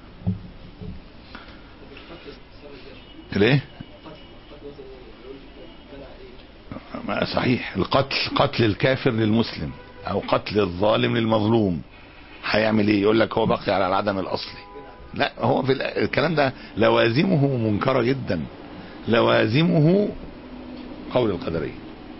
ليه ما صحيح القتل قتل الكافر للمسلم او قتل الظالم للمظلوم هيعمل ايه يقول لك هو بقي على العدم الاصلي لا هو في الكلام ده لوازمه منكرة جدا لوازمه قول القدرية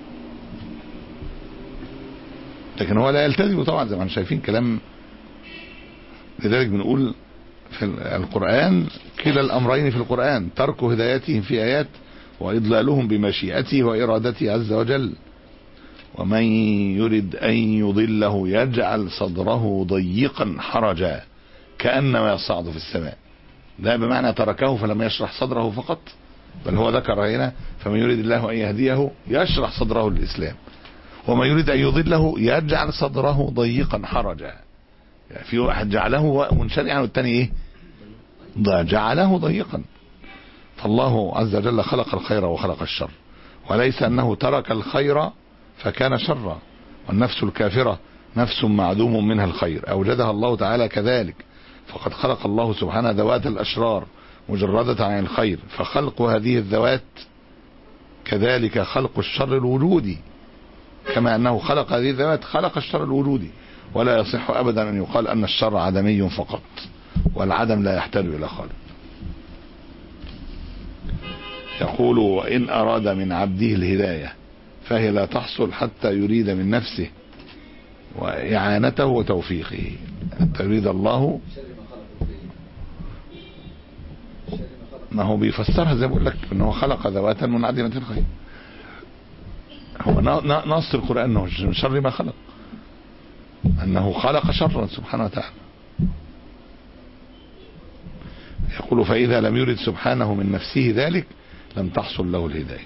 لكن هو لا يلتزم طبعا زي ما احنا شايفين كلام لذلك بنقول في القرآن كلا الأمرين في القرآن ترك هدايتهم في آيات وإضلالهم بمشيئته وإرادته عز وجل ومن يرد أن يضله يجعل صدره ضيقا حرجا كأنما يصعد في السماء ده بمعنى تركه فلم يشرح صدره فقط بل هو ذكر هنا فمن يريد الله أن يهديه يشرح صدره للإسلام ومن يريد أن يضله يجعل صدره ضيقا حرجا يعني في واحد جعله منشرعا والتاني ايه جعله ضيقا فالله عز وجل خلق الخير وخلق الشر وليس أنه ترك الخير فكان شرا والنفس الكافرة نفس معدوم منها الخير أوجدها الله تعالى كذلك فقد خلق الله سبحانه ذوات الأشرار مجردة عن الخير فخلق هذه الذوات كذلك خلق الشر الوجودي كما أنه خلق هذه الذوات خلق الشر الوجودي ولا يصح أبدا أن يقال أن الشر عدمي فقط والعدم لا يحتاج إلى خالق يقول وإن أراد من عبده الهداية فهي لا تحصل حتى يريد من نفسه وإعانته وتوفيقه حتى يريد الله شر ما خلق فيه شر ما خلق ما هو بيفسرها زي ما بقول لك ان هو خلق ذواتا منعدمة الخير هو ن- ن- نص القرآن انه من شر ما خلق انه خلق شرا سبحانه وتعالى يقول فإذا لم يرد سبحانه من نفسه ذلك لم تحصل له الهداية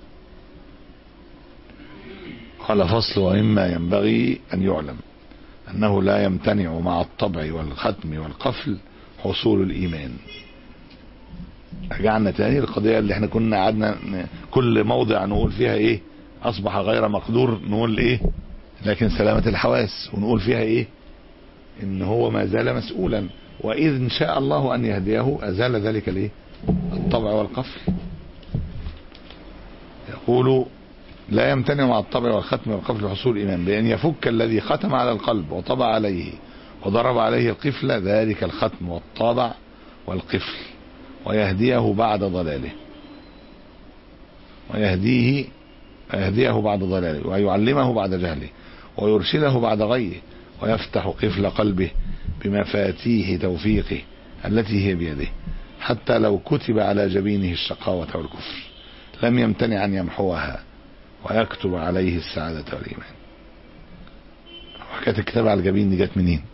قال فصل ومما ينبغي أن يعلم أنه لا يمتنع مع الطبع والختم والقفل حصول الإيمان رجعنا تاني القضية اللي احنا كنا قعدنا ن- كل موضع نقول فيها ايه اصبح غير مقدور نقول ايه لكن سلامة الحواس ونقول فيها ايه ان هو ما زال مسؤولا واذ ان شاء الله ان يهديه ازال ذلك الايه الطبع والقفل يقول لا يمتنع مع الطبع والختم والقفل حصول الايمان بان يفك الذي ختم على القلب وطبع عليه وضرب عليه القفل ذلك الختم والطابع والقفل ويهديه بعد ضلاله ويهديه يهديه بعد ضلاله ويعلمه بعد جهله ويرشده بعد غيه ويفتح قفل قلبه بمفاتيح توفيقه التي هي بيده حتى لو كتب على جبينه الشقاوة والكفر لم يمتنع أن يمحوها ويكتب عليه السعادة والإيمان حكاية الكتاب على الجبين دي جت منين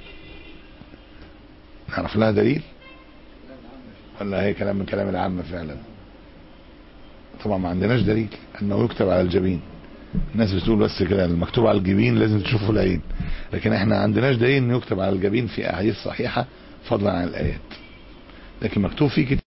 نعرف لها دليل ولا هي كلام من كلام العامة فعلا طبعا ما عندناش دليل انه يكتب على الجبين الناس بتقول بس كده المكتوب على الجبين لازم تشوفه العين لكن احنا عندناش دليل انه يكتب على الجبين في احاديث صحيحة فضلا عن الايات لكن مكتوب فيه كده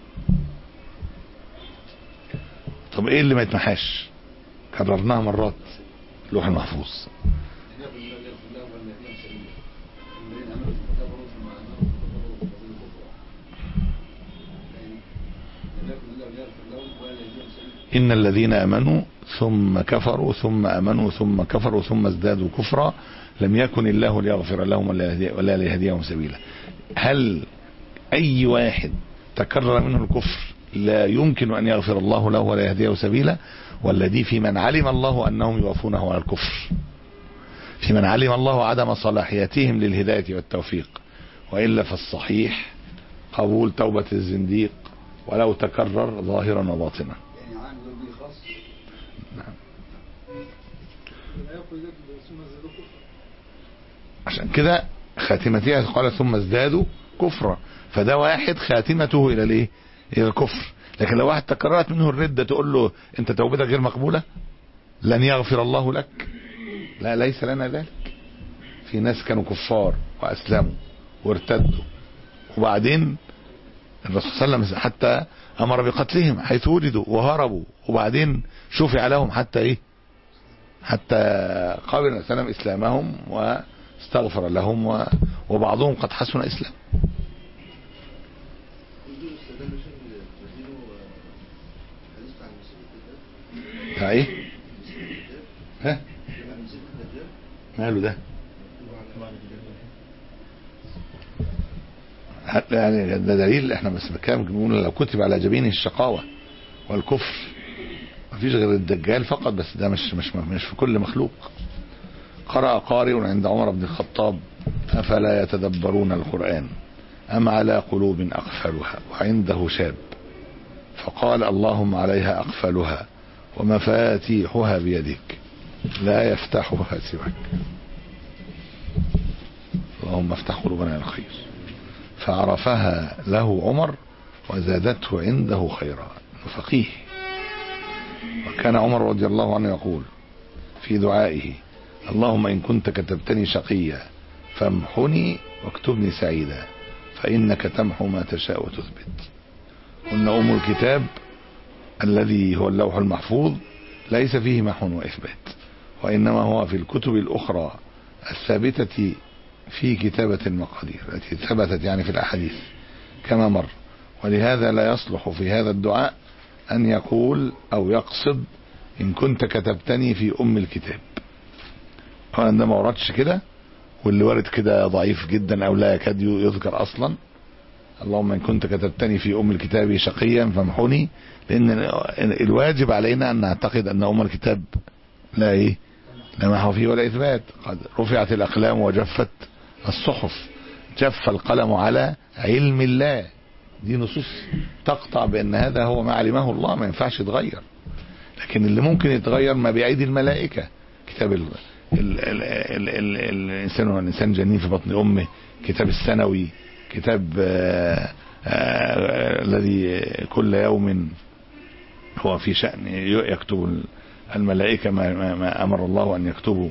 طب ايه اللي ما يتمحاش كررناها مرات اللوح المحفوظ إنه بالله يغفر له ولا يهديهم سبيلا الذين آمنوا ثم كفروا ثم آمنوا ثم كفروا فضلوا كفرا يعني لم يكن الله يغفر لهم ولا يهديهم سبيلا إن الذين آمنوا ثم كفروا ثم آمنوا ثم كفروا ثم ازدادوا كفرا لم يكن الله ليغفر لهم ولا يهدي- ولا ليهديهم سبيلا هل أي واحد تكرر منه الكفر لا يمكن أن يغفر الله له ولا يهديه سبيلا ولا دي في من علم الله أنهم يوافونه على الكفر في من علم الله عدم صلاحيتهم للهداية والتوفيق وإلا فالصحيح قبول توبة الزنديق ولو تكرر ظاهرا وباطنا يعني عام دول به خاص عشان كده خاتمتها قال ثم ازدادوا كفرا فده واحد خاتمته الى الايه الى الكفر لكن لو واحد تكررت منه الردة تقول له انت توبتك غير مقبولة لن يغفر الله لك لا ليس لنا ذلك في ناس كانوا كفار واسلموا وارتدوا وبعدين الرسول صلى الله عليه وسلم حتى امر بقتلهم حيث وجدوا وهربوا وبعدين شفع لهم حتى ايه حتى قبل النبي صلى الله عليه وسلم اسلامهم واستغفر لهم و... وبعضهم قد حسن اسلام بتاع ايه ها ماله ده حتى يعني ده دليل احنا بس كام بنقول لو كتب على جبينه الشقاوة والكفر مفيش غير الدجال فقط بس ده مش مش مش في كل مخلوق قرأ قارئ عند عمر بن الخطاب أفلا يتدبرون القرآن أم على قلوب أقفلها وعنده شاب فقال اللهم عليها أقفلها ومفاتيحها بيدك لا يفتحها سواك اللهم افتح قلوبنا على الخير فعرفها له عمر وزادته عنده خيرا فقيه وكان عمر رضي الله عنه يقول في دعائه اللهم إن كنت كتبتني شقيا فامحني واكتبني سعيدا فإنك تمحو ما تشاء وتثبت قلنا أم الكتاب الذي هو اللوح المحفوظ ليس فيه محو وإثبات وإنما هو في الكتب الأخرى الثابتة في كتابة المقادير التي ثبتت يعني في الأحاديث كما مر ولهذا لا يصلح في هذا الدعاء أن يقول أو يقصد إن كنت كتبتني في أم الكتاب أولا ده ما وردش كده واللي وارد كده ضعيف جدا أو لا يكاد يذكر أصلا اللهم إن كنت كتبتني في أم الكتاب شقيا فامحني لأن الواجب علينا أن نعتقد أن أم الكتاب لا إيه لا محو فيه ولا إثبات قد رفعت الأقلام وجفت الصحف جف القلم على علم الله دي نصوص تقطع بأن هذا هو ما علمه الله ما ينفعش يتغير لكن اللي ممكن يتغير ما بأيدي الملائكة كتاب ال ال ال ال ال الإنسان والإنسان جنين في بطن أمه كتاب السنوي كتاب آه آه الذي كل يوم هو في شأن يكتب الملائكة ما, ما, ما أمر الله أن يكتبوا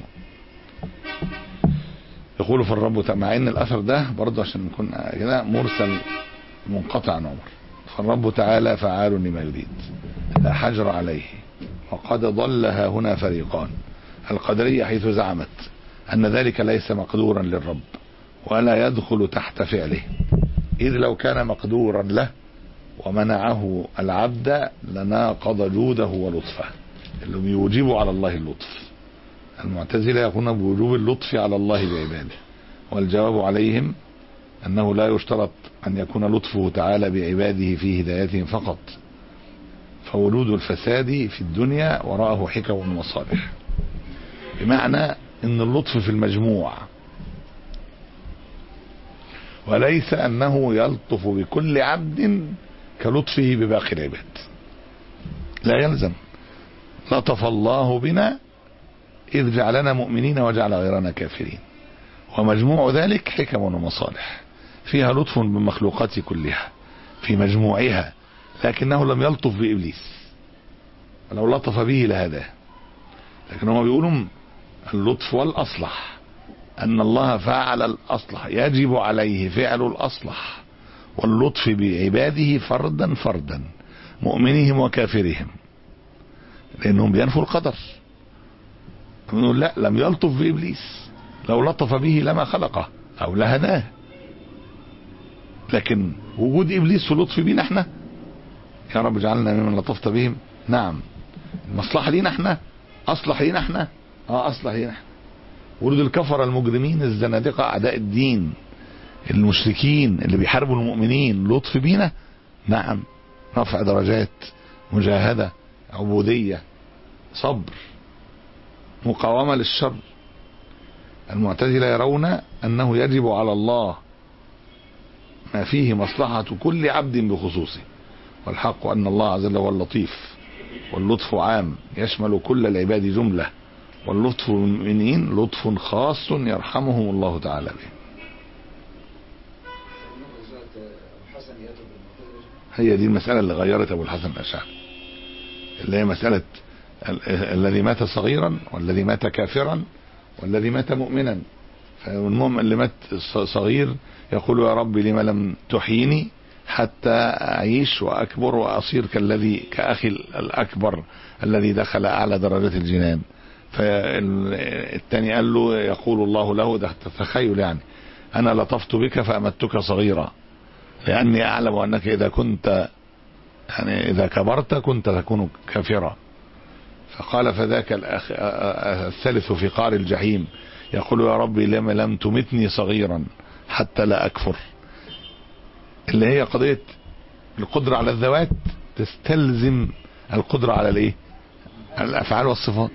يقول في الرب مع ان الاثر ده برضه عشان نكون كده مرسل منقطع عن عمر فالرب تعالى فعال لما يريد لا حجر عليه وقد ضلها هنا فريقان القدرية حيث زعمت أن ذلك ليس مقدورا للرب ولا يدخل تحت فعله إذ لو كان مقدورا له ومنعه العبد لناقض جوده ولطفه اللي يوجب على الله اللطف المعتزلة يقولون بوجوب اللطف على الله بعباده والجواب عليهم أنه لا يشترط أن يكون لطفه تعالى بعباده في هدايتهم فقط فولود الفساد في الدنيا وراءه حكم ومصالح بمعنى أن اللطف في المجموع وليس أنه يلطف بكل عبد كلطفه بباقي العباد لا يلزم لطف الله بنا إذ جعلنا مؤمنين وجعل غيرنا كافرين ومجموع ذلك حكم ومصالح فيها لطف بالمخلوقات كلها في مجموعها لكنه لم يلطف بإبليس ولو لطف به لهداه لكن هم بيقولوا اللطف والأصلح أن الله فعل الأصلح يجب عليه فعل الأصلح واللطف بعباده فردا فردا مؤمنهم وكافرهم لأنهم بينفوا القدر نقول لا لم يلطف بإبليس لو لطف به لما خلقه أو لهداه لكن وجود إبليس في لطف بينا احنا يا رب اجعلنا ممن لطفت بهم نعم المصلحة لينا احنا أصلح لينا احنا اه أصلح لينا احنا ولد الكفر المجرمين الزنادقة أعداء الدين المشركين اللي بيحاربوا المؤمنين لطف بينا نعم رفع درجات مجاهدة عبودية صبر مقاومة للشر المعتزلة يرون أنه يجب على الله ما فيه مصلحة كل عبد بخصوصه والحق أن الله عز وجل هو اللطيف واللطف عام يشمل كل العباد جملة واللطف بالمؤمنين لطف خاص يرحمهم الله تعالى به هي دي المسألة اللي غيرت أبو الحسن الأشعري اللي هي مسألة الذي مات صغيرا والذي مات كافرا والذي مات مؤمنا فالمؤمن اللي مات صغير يقول يا رب لما لم تحييني حتى أعيش وأكبر وأصير كالذي كأخي الأكبر الذي دخل أعلى درجات الجنان فالتاني قال له يقول الله له ده تخيل يعني أنا لطفت بك فأمتك صغيرا لأني أعلم أنك إذا كنت يعني إذا كبرت كنت تكون كافرا فقال فذاك الأخ الثالث في قار الجحيم يقول يا ربي لما لم تمتني صغيرا حتى لا أكفر اللي هي قضية القدرة على الذوات تستلزم القدرة على الايه الافعال والصفات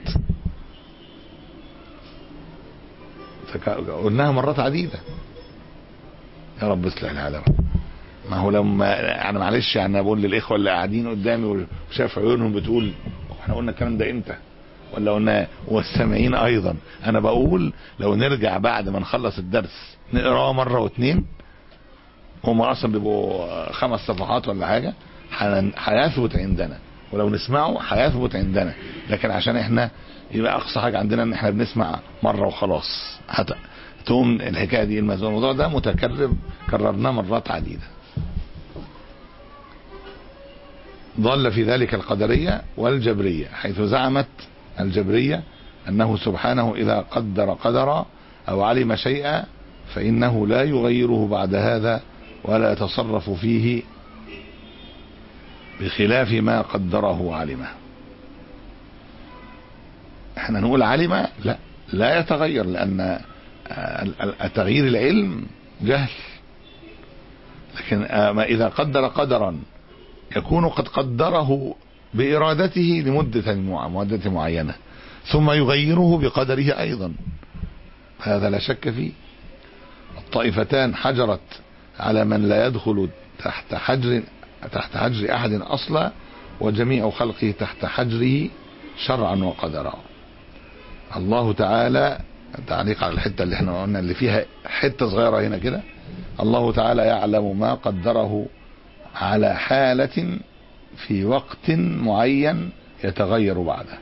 قلناها مرات عديدة يا رب اصلح العالم ما هو لما انا معلش يعني انا بقول للاخوه اللي قاعدين قدامي وشاف عيونهم بتقول احنا قلنا الكلام ده امتى ولا قلنا والسامعين ايضا انا بقول لو نرجع بعد ما نخلص الدرس نقراه مره واتنين هم اصلا بيبقوا خمس صفحات ولا حاجه هيثبت عندنا ولو نسمعه هيثبت عندنا لكن عشان احنا يبقى اقصى حاجه عندنا ان احنا بنسمع مره وخلاص حتى تقوم الحكايه دي الموضوع ده متكرر كررناه مرات عديده ضل في ذلك القدريه والجبريه حيث زعمت الجبريه انه سبحانه اذا قدر قدرا او علم شيئا فانه لا يغيره بعد هذا ولا يتصرف فيه بخلاف ما قدره وعلمه احنا نقول علم لا لا يتغير لان تغيير العلم جهل لكن ما اذا قدر قدرا يكون قد قدره بارادته لمده مده معينه ثم يغيره بقدره ايضا هذا لا شك فيه الطائفتان حجرت على من لا يدخل تحت حجر تحت حجر احد اصلا وجميع خلقه تحت حجره شرعا وقدرا الله تعالى تعليق على الحته اللي احنا قلنا اللي فيها حته صغيره هنا كده الله تعالى يعلم ما قدره على حاله في وقت معين يتغير بعده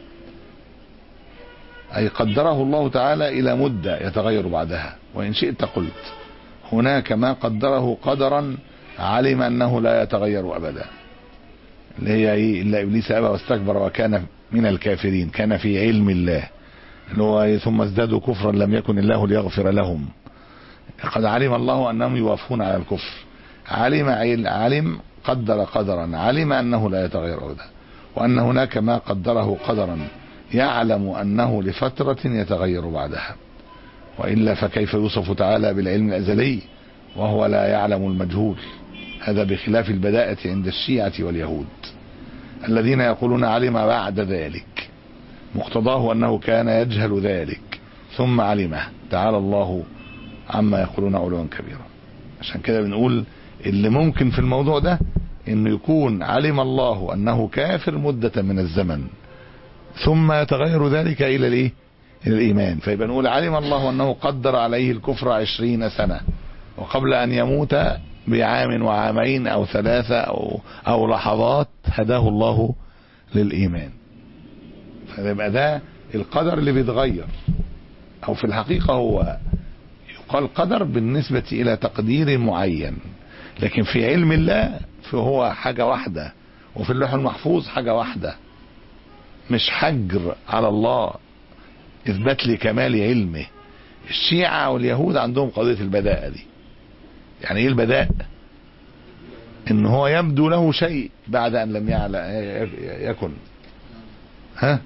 أي قدره الله تعالى إلى مدة يتغير بعدها وإن شئت قلت هناك ما قدره قدرا علم أنه لا يتغير أبدا اللي هي إيه إلا إبليس أبى واستكبر وكان من الكافرين كان في علم الله اللي هو إيه ثم ازدادوا كفرا لم يكن الله ليغفر لهم قد علم الله أنهم يوافون على الكفر علم علم قدر قدرا علم أنه لا يتغير أبدا وأن هناك ما قدره قدرا يعلم أنه لفترة يتغير بعدها وإلا فكيف يوصف تعالى بالعلم الأزلي وهو لا يعلم المجهول هذا بخلاف البداءة عند الشيعة واليهود الذين يقولون علم بعد ذلك مقتضاه أنه كان يجهل ذلك ثم علمه تعالى الله عما يقولون علوا كبيرا عشان كده بنقول اللي ممكن في الموضوع ده انه يكون علم الله انه كافر مدة من الزمن ثم يتغير ذلك الى الايه الى الايمان فيبقى نقول علم الله انه قدر عليه الكفر عشرين سنة وقبل ان يموت بعام وعامين او ثلاثة او, أو لحظات هداه الله للايمان فيبقى ده القدر اللي بيتغير او في الحقيقة هو يقال قدر بالنسبة الى تقدير معين لكن في علم الله فهو حاجة واحدة وفي اللوح المحفوظ حاجة واحدة مش حجر على الله اثبات لكمال علمه الشيعة واليهود عندهم قضية البداءة دي يعني ايه البداء ان هو يبدو له شيء بعد ان لم يعلم يكن ها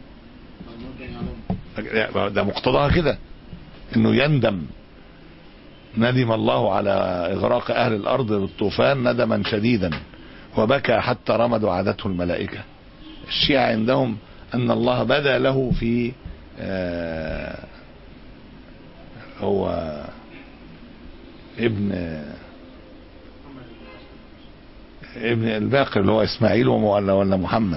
ده مقتضاها كده انه يندم ندم الله على اغراق اهل الارض بالطوفان ندما شديدا وبكى حتى رمد وعدته الملائكة الشيعة عندهم ان الله بدا له في آه هو ابن ابن الباقر اللي هو اسماعيل ولا ولا محمد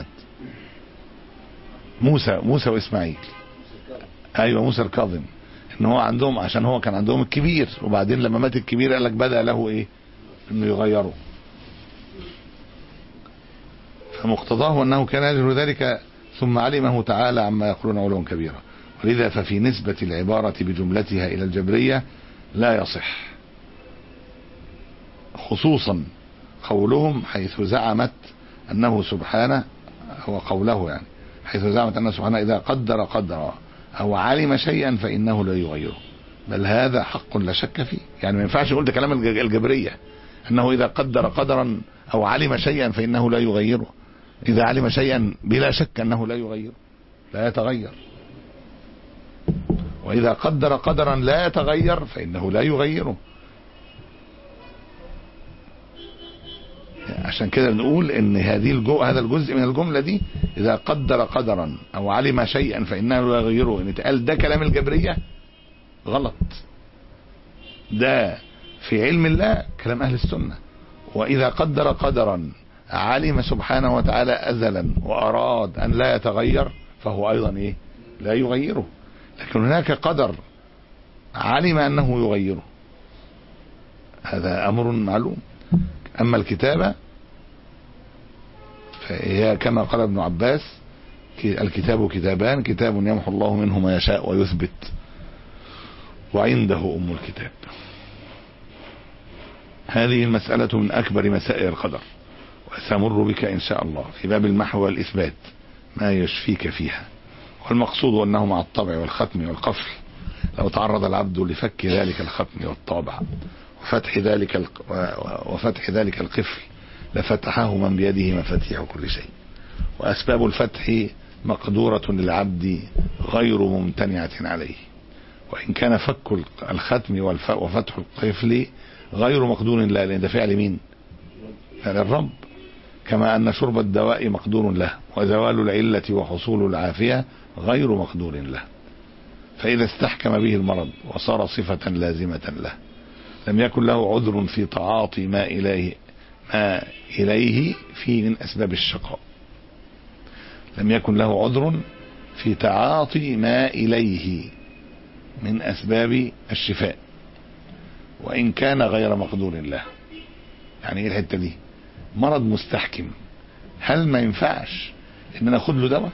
موسى موسى واسماعيل ايوه موسى الكاظم ان هو عندهم عشان هو كان عندهم الكبير وبعدين لما مات الكبير قال لك بدا له ايه انه يغيره فمقتضاه انه كان يجهل ذلك ثم علمه تعالى عما يقولون علوا كبيرا ولذا ففي نسبة العبارة بجملتها إلى الجبرية لا يصح خصوصا قولهم حيث زعمت أنه سبحانه هو قوله يعني حيث زعمت أنه سبحانه إذا قدر قدرا أو علم شيئا فإنه لا يغيره بل هذا حق لا شك فيه يعني ما ينفعش يقول ده كلام الجبرية أنه إذا قدر قدرا أو علم شيئا فإنه لا يغيره إذا علم شيئا بلا شك أنه لا يغيره لا يتغير وإذا قدر قدرا لا يتغير فإنه لا يغيره عشان كده نقول ان هذه الجو هذا الجزء من الجملة دي اذا قدر قدرا او علم شيئا فانه لا يغيره ان اتقال ده كلام الجبرية غلط ده في علم الله كلام اهل السنة واذا قدر قدرا علم سبحانه وتعالى ازلا واراد ان لا يتغير فهو ايضا ايه لا يغيره لكن هناك قدر علم انه يغيره هذا امر معلوم اما الكتابة فهي كما قال ابن عباس الكتاب كتابان كتاب يمحو الله منه ما يشاء ويثبت وعنده ام الكتاب هذه المسألة من اكبر مسائل القدر وسأمر بك ان شاء الله في باب المحو والاثبات ما يشفيك فيها والمقصود انه مع الطبع والختم والقفل لو تعرض العبد لفك ذلك الختم والطابع وفتح ذلك وفتح ذلك القفل لفتحه من بيده مفاتيح كل شيء واسباب الفتح مقدورة للعبد غير ممتنعة عليه وإن كان فك الختم والف- وفتح القفل غير مقدور له لأن ده فعل مين؟ فعل الرب كما أن شرب الدواء مقدور له وزوال العلة وحصول العافية غير مقدور له فإذا استحكم به المرض وصار صفة لازمة له لم يكن له عذر في تعاطي ما إليه ما إليه في من أسباب الشقاء لم يكن له عذر في تعاطي ما إليه من أسباب الشفاء وإن كان غير مقدور له يعني إيه الحتة دي مرض مستحكم هل ما ينفعش إن أنا أخد له دواء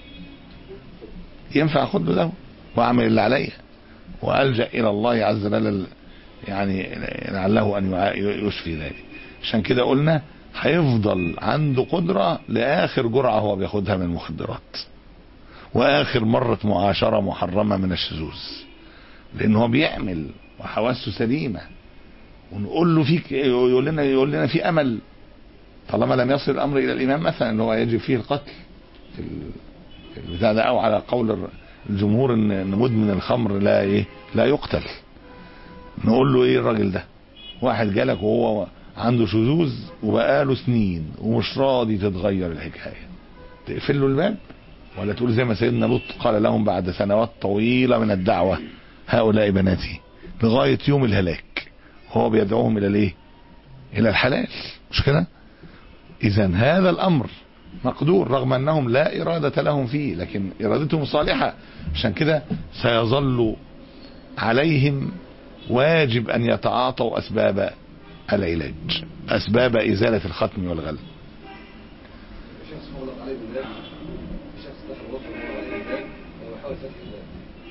ينفع أخد له دواء وأعمل اللي عليا وألجأ إلى الله عز وجل يعني لعله أن يع- يشفي ذلك عشان كده قلنا هيفضل عنده قدرة لآخر جرعة هو بياخدها من المخدرات وآخر مرة معاشرة محرمة من الشذوذ لأن هو بيعمل وحواسه سليمة ونقول له فيك يقول لنا يقول لنا في أمل طالما لم يصل الأمر إلى الإمام مثلا أن هو يجب فيه القتل في ال- في البتاع ده أو على قول الر- الجمهور إن إن مدمن الخمر لا إيه لا يقتل نقول له إيه الراجل ده واحد جالك وهو عنده شذوذ وبقاله سنين ومش راضي تتغير الحكايه تقفل له الباب ولا تقول زي ما سيدنا لوط قال لهم بعد سنوات طويله من الدعوه هؤلاء بناتي لغايه يوم الهلاك هو بيدعوهم الى الايه؟ الى الحلال مش كده؟ اذا هذا الامر مقدور رغم انهم لا اراده لهم فيه لكن ارادتهم صالحه عشان كده سيظل عليهم واجب ان يتعاطوا اسباب العلاج اسباب ازاله الختم والغل شخص مغلق عليه بالباب شخص دخل وقت مغلق عليه بالباب وهو يحاول فتح الباب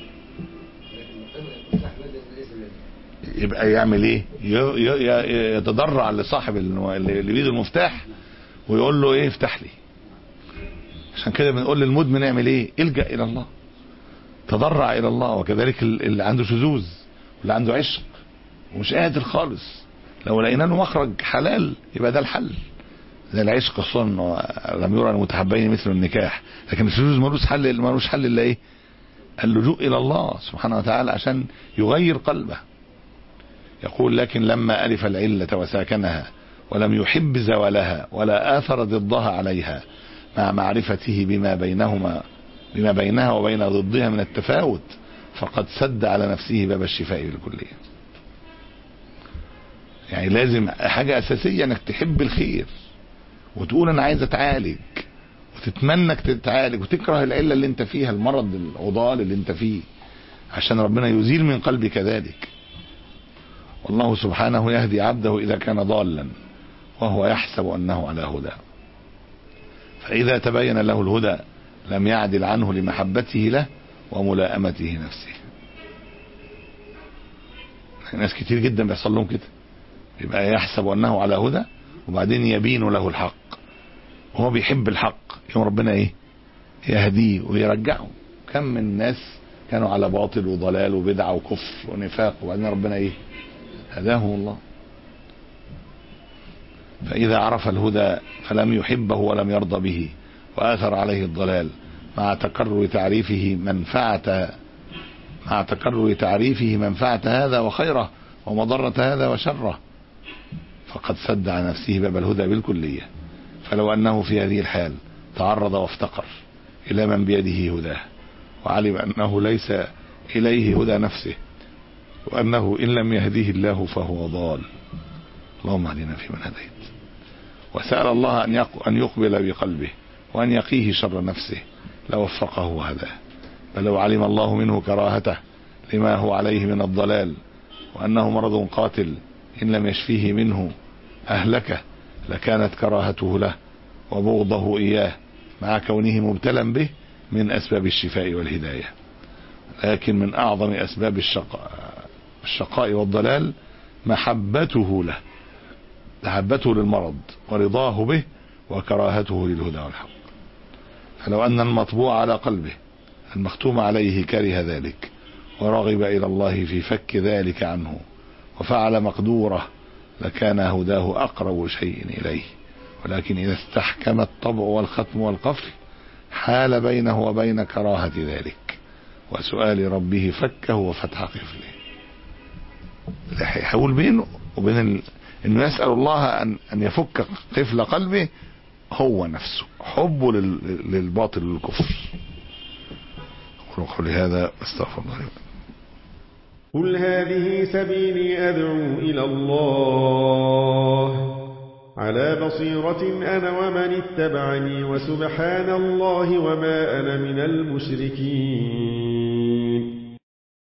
لكن فتح الباب ليس بيده يبقى يعمل ايه ي- ي- يتضرع لصاحب الم- اللي اللي بيده المفتاح ويقول له ايه افتح لي عشان كده بنقول للمدمن اعمل ايه الجا الى الله تضرع الى الله وكذلك ال- اللي عنده شذوذ واللي عنده عشق ومش قادر خالص لو لقينا له مخرج حلال يبقى ده الحل زي العشق خصوصا إنه لم يرى المتحبين مثل النكاح لكن الشذوذ ملوش حل ملوش حل الا ايه اللجوء الى الله سبحانه وتعالى عشان يغير قلبه يقول لكن لما ألف العلة وساكنها ولم يحب زوالها ولا آثر ضدها عليها مع معرفته بما بينهما بما بينها وبين ضدها من التفاوت فقد سد على نفسه باب الشفاء بالكلية يعني لازم حاجة أساسية أنك تحب الخير وتقول أنا عايز أتعالج وتتمنى انك تتعالج وتكره العلة اللي انت فيها المرض العضال اللي انت فيه عشان ربنا يزيل من قلبك ذلك والله سبحانه يهدي عبده إذا كان ضالا وهو يحسب أنه على هدى فإذا تبين له الهدى لم يعدل عنه لمحبته له وملائمته نفسه ناس كتير جدا بيحصل لهم كده يبقى يحسب أنه على هدى وبعدين يبين له الحق وهو بيحب الحق يوم ربنا ايه يهديه ويرجعه كم من ناس كانوا على باطل وضلال وبدعة وكفر ونفاق وبعدين ربنا ايه هداهم الله فإذا عرف الهدى فلم يحبه ولم يرضى به وآثر عليه الضلال مع تكرر تعريفه منفعة مع تكرر تعريفه منفعة هذا وخيره ومضرة هذا وشره فقد سد على نفسه باب الهدى بالكلية فلو أنه في هذه الحال تعرض وافتقر إلى من بيده هداه وعلم أنه ليس إليه هدى نفسه وأنه إن لم يهديه الله فهو ضال اللهم اهدنا فيمن هديت وسأل الله أن يق- أن يقبل بقلبه وأن يقيه شر نفسه لوفقه وهداه بل لو علم الله منه كراهته لما هو عليه من الضلال وأنه مرض قاتل إن لم يشفيه منه أهلكه لكانت كراهته له وبغضه إياه مع كونه مبتلا به من أسباب الشفاء والهداية لكن من أعظم أسباب الشقاء, الشقاء والضلال محبته له محبته للمرض ورضاه به وكراهته للهدى والحق فلو أن المطبوع على قلبه المختوم عليه كره ذلك ورغب إلى الله في فك ذلك عنه وفعل مقدوره لكان هداه أقرب شيء إليه ولكن إذا استحكم الطبع والختم والقفل حال بينه وبين كراهة ذلك وسؤال ربه فكه وفتح قفله هيحول بينه وبين ال... انه يسأل الله ان ان يفك قفل قلبه هو نفسه حبه لل... للباطل والكفر أقول قولي هذا استغفر الله لي ولكم. قل هذه سبيلي أدعو إلى الله على بصيرة أنا ومن اتبعني وسبحان الله وما أنا من المشركين